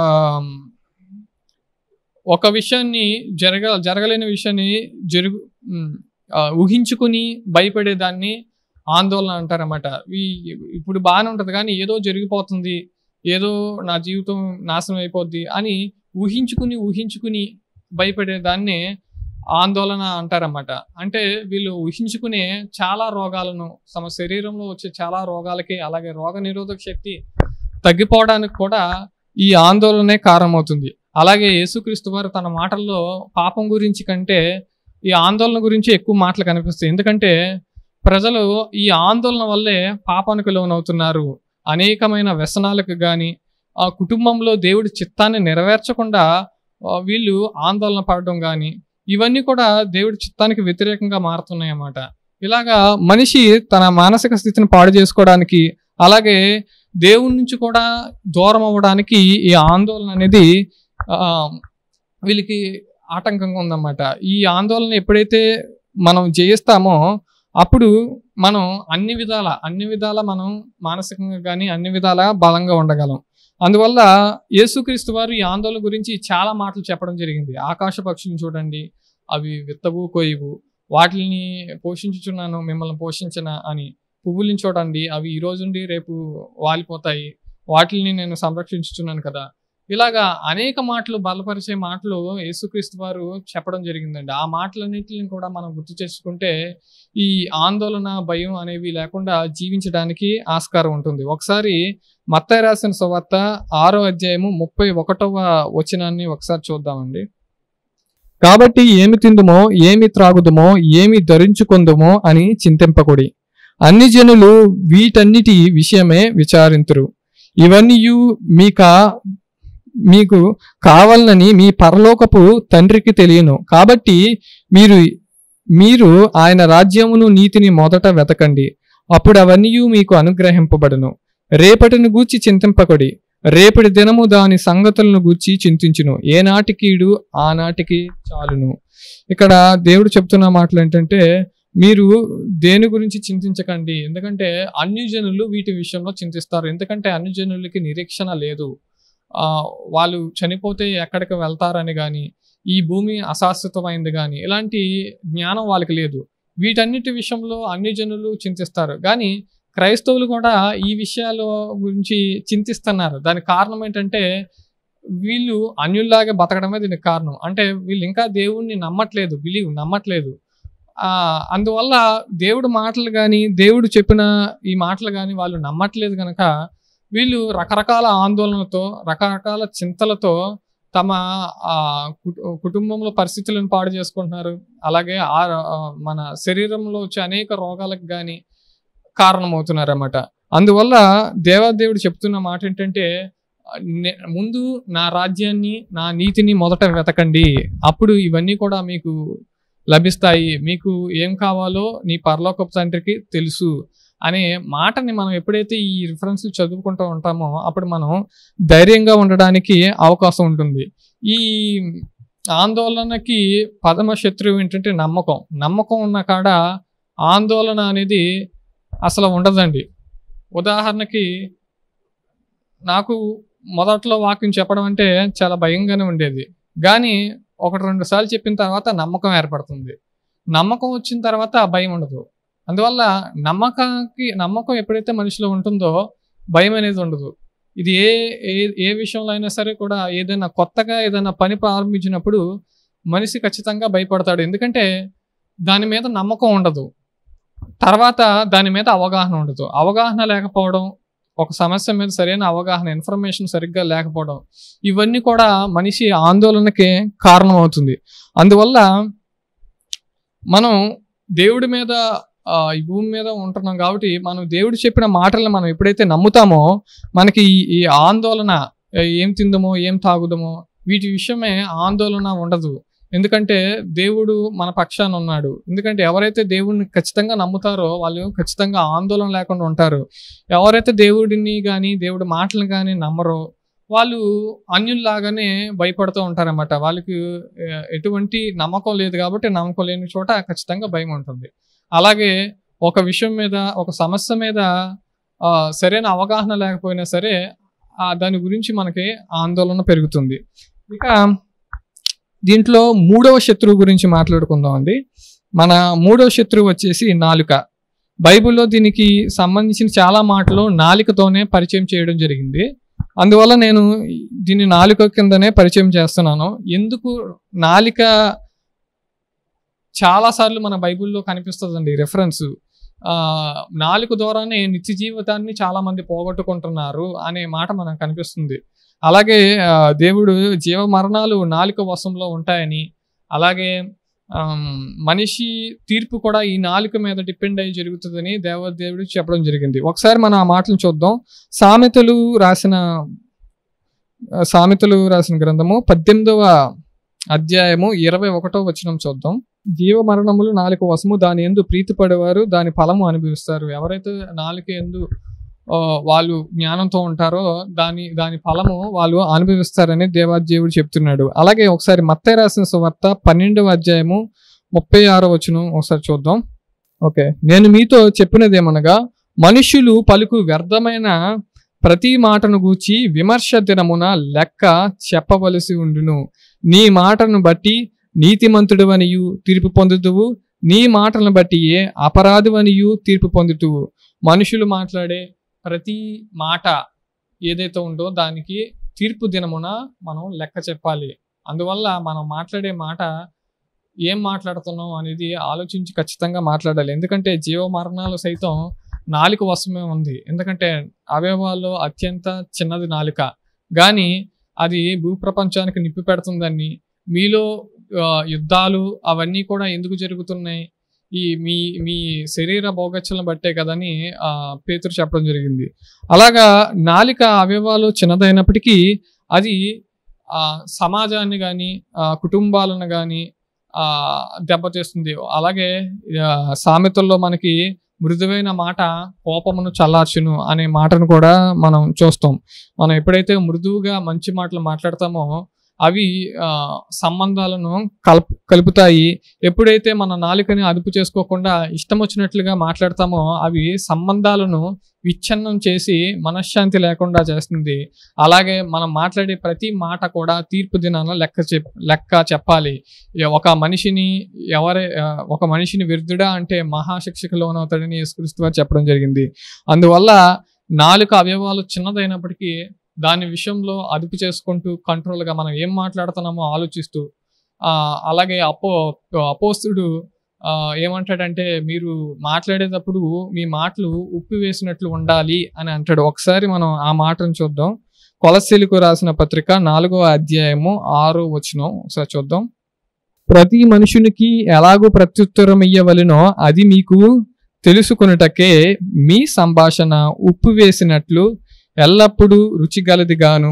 ఒక విషయాన్ని జరగ జరగలేని విషయాన్ని జరుగు ఉమ్, ఆ, ఊహించుకుని భయపడేదాన్ని ఆందోళన అంటారన్నమాట ఈ ఇప్పుడు బాగానే ఉంటుంది కానీ ఏదో జరిగిపోతుంది ఏదో నా జీవితం నాశనం అయిపోద్ది అని ఊహించుకుని ఊహించుకుని భయపడేదాన్ని ఆందోళన అంటారన్నమాట అంటే వీళ్ళు ఊహించుకునే చాలా రోగాలను తమ శరీరంలో వచ్చే చాలా రోగాలకి అలాగే రోగ నిరోధక శక్తి తగ్గిపోవడానికి కూడా ఈ ఆందోళనే కారణమవుతుంది అలాగే యేసుక్రీస్తు వారు తన మాటల్లో పాపం గురించి కంటే ఈ ఆందోళన గురించి ఎక్కువ మాటలు కనిపిస్తాయి ఎందుకంటే ప్రజలు ఈ ఆందోళన వల్లే పాపానికి లోనవుతున్నారు అనేకమైన వ్యసనాలకు కానీ ఆ కుటుంబంలో దేవుడి చిత్తాన్ని నెరవేర్చకుండా ఆ, వీళ్ళు ఆందోళన పడడం కానీ ఇవన్నీ కూడా దేవుడి చిత్తానికి వ్యతిరేకంగా మారుతున్నాయి అన్నమాట ఇలాగా మనిషి తన మానసిక స్థితిని పాడు చేసుకోవడానికి అలాగే దేవుడి నుంచి కూడా దూరం అవ్వడానికి ఈ ఆందోళన అనేది ఆ, వీళ్ళకి ఆటంకంగా ఉందన్నమాట ఈ ఆందోళన ఎప్పుడైతే మనం జయిస్తామో అప్పుడు మనం అన్ని విధాల అన్ని విధాల మనం మానసికంగా కానీ అన్ని విధాల బలంగా ఉండగలం అందువల్ల యేసుక్రీస్తు వారు ఈ ఆందోళన గురించి చాలా మాటలు చెప్పడం జరిగింది ఆకాశ పక్షులను చూడండి అవి విత్తవు కొయ్యవు వాటిని పోషించుచున్నాను మిమ్మల్ని పోషించిన అని పువ్వుల్ని చూడండి అవి ఈ రోజు నుండి రేపు వాలిపోతాయి వాటిని నేను సంరక్షించుచున్నాను కదా ఇలాగా అనేక మాటలు బలపరిచే మాటలు యేసుక్రీస్తు వారు చెప్పడం జరిగిందండి ఆ మాటలన్నింటిని కూడా మనం గుర్తు చేసుకుంటే ఈ ఆందోళన భయం అనేవి లేకుండా జీవించడానికి ఆస్కారం ఉంటుంది ఒకసారి మత్తయి రాసిన సువార్త ఆరో అధ్యాయము ముప్పై ఒకటవ వచనాన్ని ఒకసారి చూద్దామండి కాబట్టి ఏమి తిందుమో ఏమి త్రాగుదుమో ఏమి ధరించుకుందుమో అని చింతింపకుడి అన్ని జనులు వీటన్నిటి విషయమే విచారింతురు ఇవన్నీ మీక మీకు కావాలనని మీ పరలోకపు తండ్రికి తెలియను కాబట్టి మీరు మీరు ఆయన రాజ్యమును నీతిని మొదట వెతకండి అప్పుడు అవన్నీ మీకు అనుగ్రహింపబడును రేపటిని గూర్చి చింతింపకుడి రేపటి దినము దాని సంగతులను గూర్చి చింతించును ఏనాటికీడు ఆనాటికి చాలును ఇక్కడ దేవుడు చెప్తున్న మాటలు ఏంటంటే మీరు దేని గురించి చింతించకండి ఎందుకంటే అన్ని జనులు వీటి విషయంలో చింతిస్తారు ఎందుకంటే అన్ని జనులకి నిరీక్షణ లేదు ఆ, వాళ్ళు చనిపోతే ఎక్కడికి వెళ్తారని కానీ ఈ భూమి అశాశ్వతమైంది కానీ ఇలాంటి జ్ఞానం వాళ్ళకి లేదు వీటన్నిటి విషయంలో అన్ని జనులు చింతిస్తారు కానీ క్రైస్తవులు కూడా ఈ విషయాల గురించి చింతిస్తున్నారు దానికి కారణం ఏంటంటే వీళ్ళు అన్యుల్లాగా బతకడమే దీనికి కారణం అంటే వీళ్ళు ఇంకా దేవుణ్ణి నమ్మట్లేదు బిలీవ్ నమ్మట్లేదు ఆ అందువల్ల దేవుడు మాటలు కానీ దేవుడు చెప్పిన ఈ మాటలు కానీ వాళ్ళు నమ్మట్లేదు కనుక వీళ్ళు రకరకాల ఆందోళనతో రకరకాల చింతలతో తమ ఆ, కుటు- కుటుంబంలో పరిస్థితులను పాడు చేసుకుంటున్నారు అలాగే ఆ ఆ, మన శరీరంలో వచ్చే అనేక రోగాలకు కానీ కారణమవుతున్నారు అన్నమాట అందువల్ల దేవాదేవుడు చెప్తున్న మాట ఏంటంటే నే- ముందు నా రాజ్యాన్ని నా నీతిని మొదట వెతకండి అప్పుడు ఇవన్నీ కూడా మీకు లభిస్తాయి మీకు ఏం కావాలో నీ పరలోకపు తండ్రికి తెలుసు అనే మాటని మనం ఎప్పుడైతే ఈ రిఫరెన్స్ చదువుకుంటూ ఉంటామో అప్పుడు మనం ధైర్యంగా ఉండడానికి అవకాశం ఉంటుంది ఈ ఆందోళనకి పదమ శత్రువు ఏంటంటే నమ్మకం నమ్మకం ఉన్న కాడ ఆందోళన అనేది అసలు ఉండదండి ఉదాహరణకి నాకు మొదట్లో వాక్యం చెప్పడం అంటే చాలా భయంగానే ఉండేది కానీ ఒకటి రెండు సార్లు చెప్పిన తర్వాత నమ్మకం ఏర్పడుతుంది నమ్మకం వచ్చిన తర్వాత ఆ భయం ఉండదు అందువల్ల నమ్మకానికి నమ్మకం ఎప్పుడైతే మనిషిలో ఉంటుందో భయం అనేది ఉండదు ఇది ఏ ఏ ఏ విషయంలో అయినా సరే కూడా ఏదైనా కొత్తగా ఏదైనా పని ప్రారంభించినప్పుడు మనిషి ఖచ్చితంగా భయపడతాడు ఎందుకంటే దాని మీద నమ్మకం ఉండదు తర్వాత దాని మీద అవగాహన ఉండదు అవగాహన లేకపోవడం ఒక సమస్య మీద సరైన అవగాహన ఇన్ఫర్మేషన్ సరిగ్గా లేకపోవడం ఇవన్నీ కూడా మనిషి ఆందోళనకి కారణమవుతుంది అందువల్ల మనం దేవుడి మీద ఆ, ఈ భూమి మీద ఉంటున్నాం కాబట్టి మనం దేవుడు చెప్పిన మాటలను మనం ఎప్పుడైతే నమ్ముతామో మనకి ఈ ఈ ఆందోళన ఏ, ఏం తిందమో ఏం తాగుదమో వీటి విషయమే ఆందోళన ఉండదు ఎందుకంటే దేవుడు మన పక్షాన ఉన్నాడు ఎందుకంటే ఎవరైతే దేవుడిని ఖచ్చితంగా నమ్ముతారో వాళ్ళు ఖచ్చితంగా ఆందోళన లేకుండా ఉంటారు ఎవరైతే దేవుడిని కానీ దేవుడి మాటలు కానీ నమ్మరో వాళ్ళు అన్యుల్లాగానే భయపడుతూ ఉంటారన్నమాట వాళ్ళకి ఏ, ఎటువంటి నమ్మకం లేదు కాబట్టి నమ్మకం లేని చోట ఖచ్చితంగా భయం ఉంటుంది అలాగే ఒక విషయం మీద ఒక సమస్య మీద ఆ, సరైన అవగాహన లేకపోయినా సరే ఆ దాని గురించి మనకి ఆందోళన పెరుగుతుంది ఇక దీంట్లో మూడవ శత్రువు గురించి మాట్లాడుకుందాం అండి మన మూడవ శత్రువు వచ్చేసి నాలుక బైబిల్లో దీనికి సంబంధించిన చాలా మాటలు నాలుకతోనే పరిచయం చేయడం జరిగింది అందువల్ల నేను దీన్ని నాలుక కిందనే పరిచయం చేస్తున్నాను ఎందుకు నాలిక చాలాసార్లు మన బైబిల్లో కనిపిస్తుందండి రెఫరెన్స్ ఆ నాలుక ద్వారానే నిత్య జీవితాన్ని చాలా మంది పోగొట్టుకుంటున్నారు అనే మాట మనకు కనిపిస్తుంది అలాగే ఆ, దేవుడు జీవ మరణాలు నాలుక వశంలో ఉంటాయని అలాగే ఆమ్, మనిషి తీర్పు కూడా ఈ నాలుక మీద డిపెండ్ అయ్యి జరుగుతుందని దేవదేవుడు చెప్పడం జరిగింది ఒకసారి మనం ఆ మాటలు చూద్దాం సామెతలు రాసిన ఆ, సామెతలు రాసిన గ్రంథము పద్దెనిమిదవ అధ్యాయము ఇరవై ఒకటో వచనం చూద్దాం జీవ మరణములు నాలుక వశము దాని ఎందు ప్రీతి పడేవారు దాని ఫలము అనుభవిస్తారు ఎవరైతే నాలుక ఎందు ఆ, వాళ్ళు జ్ఞానంతో ఉంటారో దాని దాని ఫలము వాళ్ళు అనుభవిస్తారని దేవాదేవుడు చెప్తున్నాడు అలాగే ఒకసారి మత్తయి రాసిన సువార్త పన్నెండవ అధ్యాయము ముప్పై ఆరో వచనం ఒకసారి చూద్దాం ఓకే నేను మీతో చెప్పినదేమనగా మనుష్యులు పలుకు వ్యర్థమైన ప్రతి మాటను గూర్చి విమర్శ దినమున లెక్క చెప్పవలసి ఉండును నీ మాటను బట్టి నీతిమంతుడువనియు తీర్పు పొందుతువు నీ మాటలను బట్టి ఏ అపరాధువనియు తీర్పు పొందుతువు మనుషులు మాట్లాడే ప్రతి మాట ఏదైతే ఉందో దానికి తీర్పు దినమున మనం లెక్క చెప్పాలి అందువల్ల మనం మాట్లాడే మాట ఏం మాట్లాడుతున్నాం అనేది ఆలోచించి ఖచ్చితంగా మాట్లాడాలి ఎందుకంటే జీవ మరణాలు సైతం నాలుక వశమే ఉంది ఎందుకంటే అవయవాల్లో అత్యంత చిన్నది నాలుక కానీ అది భూప్రపంచానికి నిప్పి పెడుతుందని మీలో ఆ, యుద్ధాలు అవన్నీ కూడా ఎందుకు జరుగుతున్నాయి ఈ మీ మీ శరీర భోగచ్చలను బట్టే కదని ఆ పేతురు చెప్పడం జరిగింది అలాగా నాలిక అవయవాలు చిన్నదైనప్పటికీ అది ఆ సమాజాన్ని కానీ కుటుంబాలను కానీ ఆ దెబ్బతీస్తుంది అలాగే ఆ, సామెతల్లో మనకి మృదువైన మాట కోపమును చల్లార్చును అనే మాటను కూడా మనం చూస్తాం మనం ఎప్పుడైతే మృదువుగా మంచి మాటలు మాట్లాడతామో అవి ఆ, సంబంధాలను కలుపు కలుపుతాయి ఎప్పుడైతే మన నాలుకని అదుపు చేసుకోకుండా ఇష్టం వచ్చినట్లుగా మాట్లాడతామో అవి సంబంధాలను విచ్ఛిన్నం చేసి మనశ్శాంతి లేకుండా చేస్తుంది అలాగే మనం మాట్లాడే ప్రతి మాట కూడా తీర్పు దినాన లెక్క చెప్ లెక్క చెప్పాలి ఇక ఒక మనిషిని ఎవరే ఆ, ఒక మనిషిని విరుద్ధుడా అంటే మహాశిక్షకు లోనవుతాడని యేసుక్రీస్తు వారు చెప్పడం జరిగింది అందువల్ల నాలుక అవయవాలు చిన్నదైనప్పటికీ దాని విషయంలో అదుపు చేసుకుంటూ కంట్రోల్గా మనం ఏం మాట్లాడుతున్నామో ఆలోచిస్తూ ఆ, అలాగే అపో అపోస్తుడు ఆ, ఏమంటాడంటే మీరు మాట్లాడేటప్పుడు మీ మాటలు ఉప్పు వేసినట్లు ఉండాలి అని అంటాడు ఒకసారి మనం ఆ మాటను చూద్దాం కొలసీలకు రాసిన పత్రిక నాలుగో అధ్యాయము ఆరో వచనం ఒకసారి చూద్దాం ప్రతి మనుషునికి ఎలాగూ ప్రత్యుత్తరం ఇయ్యవలెనో అది మీకు తెలుసుకొనుటకే మీ సంభాషణ ఉప్పు వేసినట్లు ఎల్లప్పుడూ రుచిగలదిగాను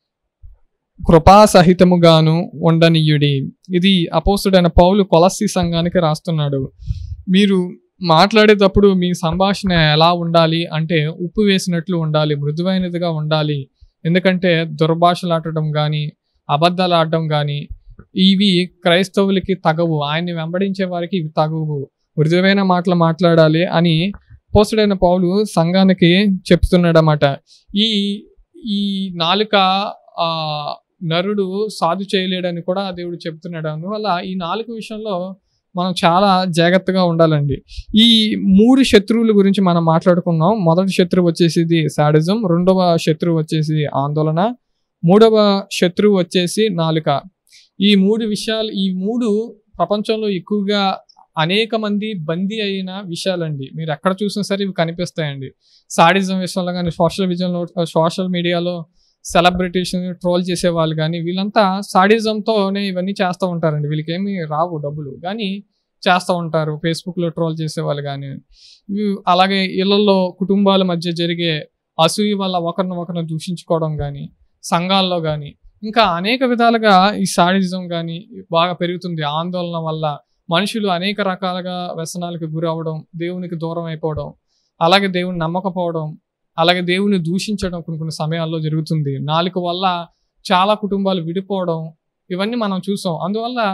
కృపాసహితముగాను ఉండనీయుడి ఇది అపోస్తుడైన పౌలు కొలస్సి సంఘానికి రాస్తున్నాడు మీరు మాట్లాడేటప్పుడు మీ సంభాషణ ఎలా ఉండాలి అంటే ఉప్పు వేసినట్లు ఉండాలి మృదువైనదిగా ఉండాలి ఎందుకంటే దుర్భాషలాడటం కానీ అబద్ధాలు ఆడటం కానీ ఇవి క్రైస్తవులకి తగవు ఆయన్ని వెంబడించే వారికి ఇవి తగవు మృదువైన మాటలు మాట్లాడాలి అని పోస్టుడైన పౌలు సంఘానికి చెప్తున్నాడు అన్నమాట ఈ ఈ నాలుక ఆ నరుడు సాధు చేయలేడని కూడా దేవుడు చెప్తున్నాడు అందువల్ల ఈ నాలుగు విషయంలో మనం చాలా జాగ్రత్తగా ఉండాలండి ఈ మూడు శత్రువుల గురించి మనం మాట్లాడుకున్నాం మొదటి శత్రువు వచ్చేసి సాడిజం రెండవ శత్రువు వచ్చేసి ఆందోళన మూడవ శత్రువు వచ్చేసి నాలుక ఈ మూడు విషయాలు ఈ మూడు ప్రపంచంలో ఎక్కువగా అనేక మంది బందీ అయిన విషయాలండి మీరు ఎక్కడ చూసినా సరే ఇవి కనిపిస్తాయండి సాడిజం విషయంలో కానీ సోషల్ విజన్లో సోషల్ మీడియాలో సెలబ్రిటీస్ ట్రోల్ చేసే వాళ్ళు కానీ వీళ్ళంతా సాడిజంతోనే ఇవన్నీ చేస్తూ ఉంటారండి వీళ్ళకి ఏమి రావు డబ్బులు కానీ చేస్తూ ఉంటారు ఫేస్బుక్లో ట్రోల్ చేసే వాళ్ళు కానీ ఇవి అలాగే ఇళ్లలో కుటుంబాల మధ్య జరిగే అసూయ వల్ల ఒకరిని ఒకరిని దూషించుకోవడం కానీ సంఘాల్లో కానీ ఇంకా అనేక విధాలుగా ఈ సాడిజం కానీ బాగా పెరుగుతుంది ఆందోళన వల్ల మనుషులు అనేక రకాలుగా వ్యసనాలకు గురవడం దేవునికి దూరం అయిపోవడం అలాగే దేవుని నమ్మకపోవడం అలాగే దేవుని దూషించడం కొన్ని కొన్ని సమయాల్లో జరుగుతుంది నాలుక వల్ల చాలా కుటుంబాలు విడిపోవడం ఇవన్నీ మనం చూసాం అందువల్ల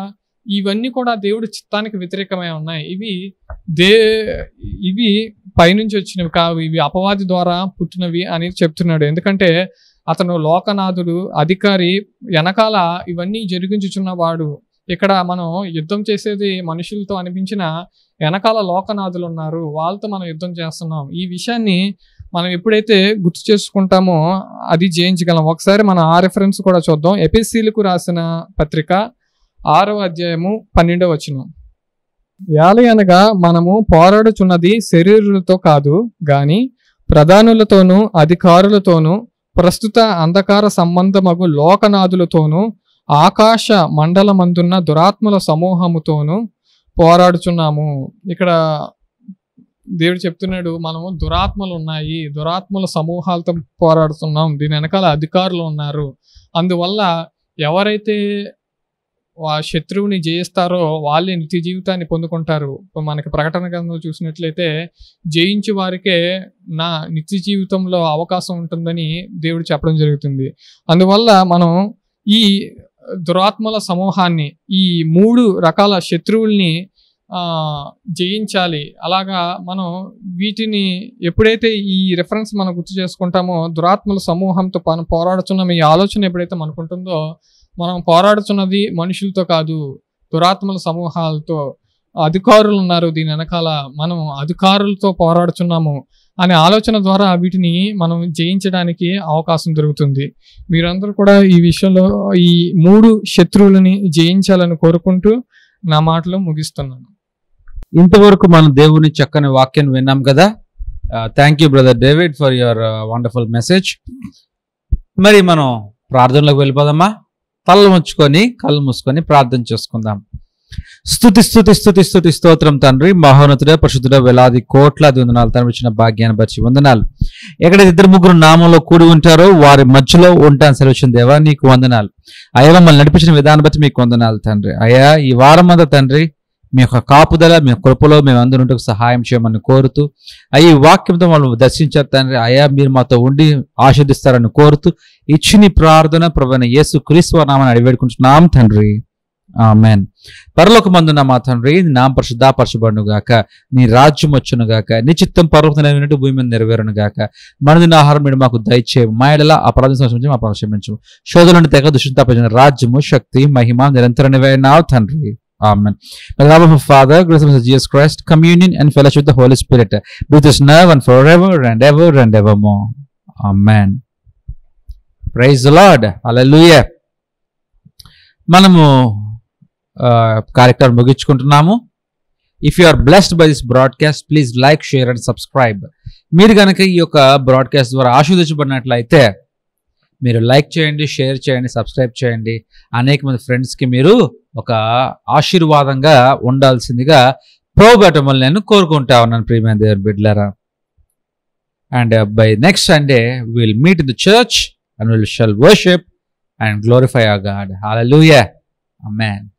ఇవన్నీ కూడా దేవుడి చిత్తానికి వ్యతిరేకమై ఉన్నాయి ఇవి దే ఇవి పైనుంచి వచ్చినవి కావు ఇవి అపవాది ద్వారా పుట్టినవి అని చెప్తున్నాడు ఎందుకంటే అతను లోకనాథుడు అధికారి వెనకాల ఇవన్నీ జరిగించుచున్న వాడు ఇక్కడ మనం యుద్ధం చేసేది మనుషులతో అనిపించిన వెనకాల లోకనాథులు ఉన్నారు వాళ్ళతో మనం యుద్ధం చేస్తున్నాం ఈ విషయాన్ని మనం ఎప్పుడైతే గుర్తు చేసుకుంటామో అది జయించగలం ఒకసారి మనం ఆ రెఫరెన్స్ కూడా చూద్దాం ఎపిసీలకు రాసిన పత్రిక ఆరో అధ్యాయము పన్నెండవ వచనం యాలి అనగా మనము పోరాడుచున్నది శరీరులతో కాదు గాని ప్రధానులతోనూ అధికారులతోనూ ప్రస్తుత అంధకార సంబంధమగు లోకనాథులతోనూ ఆకాశ మండలమందున్న దురాత్మల సమూహముతోనూ పోరాడుచున్నాము ఇక్కడ దేవుడు చెప్తున్నాడు మనము దురాత్మలు ఉన్నాయి దురాత్మల సమూహాలతో పోరాడుతున్నాం దీని వెనకాల అధికారులు ఉన్నారు అందువల్ల ఎవరైతే ఆ శత్రువుని జయిస్తారో వాళ్ళే నిత్య జీవితాన్ని పొందుకుంటారు ఇప్పుడు మనకి ప్రకటన గ్రంథం చూసినట్లయితే జయించే వారికే నా నిత్య జీవితంలో అవకాశం ఉంటుందని దేవుడు చెప్పడం జరుగుతుంది అందువల్ల మనం ఈ దురాత్మల సమూహాన్ని ఈ మూడు రకాల శత్రువుల్ని ఆ జయించాలి అలాగా మనం వీటిని ఎప్పుడైతే ఈ రెఫరెన్స్ మనం గుర్తు చేసుకుంటామో దురాత్మల సమూహంతో మనం పోరాడుతున్న ఈ ఆలోచన ఎప్పుడైతే మనకుంటుందో మనం పోరాడుతున్నది మనుషులతో కాదు దురాత్మల సమూహాలతో అధికారులు ఉన్నారు దీని వెనకాల మనం అధికారులతో పోరాడుతున్నాము అనే ఆలోచన ద్వారా వీటిని మనం జయించడానికి అవకాశం దొరుకుతుంది మీరందరూ కూడా ఈ విషయంలో ఈ మూడు శత్రువులని జయించాలని కోరుకుంటూ నా మాటలు ముగిస్తున్నాను ఇంతవరకు మనం దేవుని చక్కని వాక్యాన్ని విన్నాం కదా thank you brother David for your wonderful message మరి మనం ప్రార్థనలోకి వెళ్ళిపోదామా తలలు ఉంచుకొని కళ్ళు మూసుకొని ప్రార్థన చేసుకుందాం స్థుతి స్థుతి స్థుతి స్థుతి స్తోత్రం తండ్రి మహోన్నతుడ పరిశుద్ధుడ వేలాది కోట్లాది వందనాలు తండ్రి ఇచ్చిన భాగ్యాన్ని బట్టి వందనాలు ఎక్కడైతే ఇద్దరు ముగ్గురు నామంలో కూడి ఉంటారో వారి మధ్యలో ఉంటాను సెలవుచిన దేవా నీకు వందనాలు అయ్యా మమ్మల్ని నడిపించిన విధానం బట్టి మీకు వందనాలు తండ్రి అయ్యా ఈ వారం అంతా తండ్రి మీ యొక్క కాపుదల మీ కృపలో మేము అందరూ సహాయం చేయమని కోరుతూ అయ్యి ఈ వాక్యంతో వాళ్ళు దర్శించారు తండ్రి అయ్యా మీరు మాతో ఉండి ఆస్వాదిస్తారని కోరుతూ ఇచ్చిన ఈ ప్రార్థన ప్రవీణ యేసు క్రీస్తు నామని అడివేడుకుంటున్నాం తండ్రి ఆమెన్ పరలోక మందున్న మా తండ్రి నీ నామ పరిశుద్ధాపరచబడును గాక నీ రాజ్యం వచ్చును గాక నీ చిత్తం పర్వతనైనట్టు భూమి మీద నెరవేరును గాక మనదిన ఆహారం మీరు మాకు దయచేయం మా ఎడల అపరాధ సంక్షమించి మా క్షమించు శోధనను తెగ దుష్టితాపరిచిన రాజ్యము శక్తి మహిమ నిరంతర నివేనావు తండ్రి Amen. By the love of our Father, grace of Jesus Christ, communion and fellowship with the Holy Spirit, be with us now and forever and ever and evermore. Amen. Praise the Lord. Hallelujah. మనము ఆ, కార్యక్రమం ముగించుకుంటున్నాము if you are blessed by this broadcast please like share and subscribe మీరు కనుక ఈ యొక్క broadcast ద్వారా ఆస్వాదించబడినట్లయితే మీరు లైక్ చేయండి షేర్ చేయండి సబ్స్క్రైబ్ చేయండి అనేక మంది ఫ్రెండ్స్కి మీరు ఒక ఆశీర్వాదంగా ఉండాల్సిందిగా ప్రోబెటమల్ నేను కోరుకుంటా ఉన్నాను ప్రియమైన దేవుని బిడ్డలారా and by next Sunday will meet in the church and will shall worship and glorify a God hallelujah Amman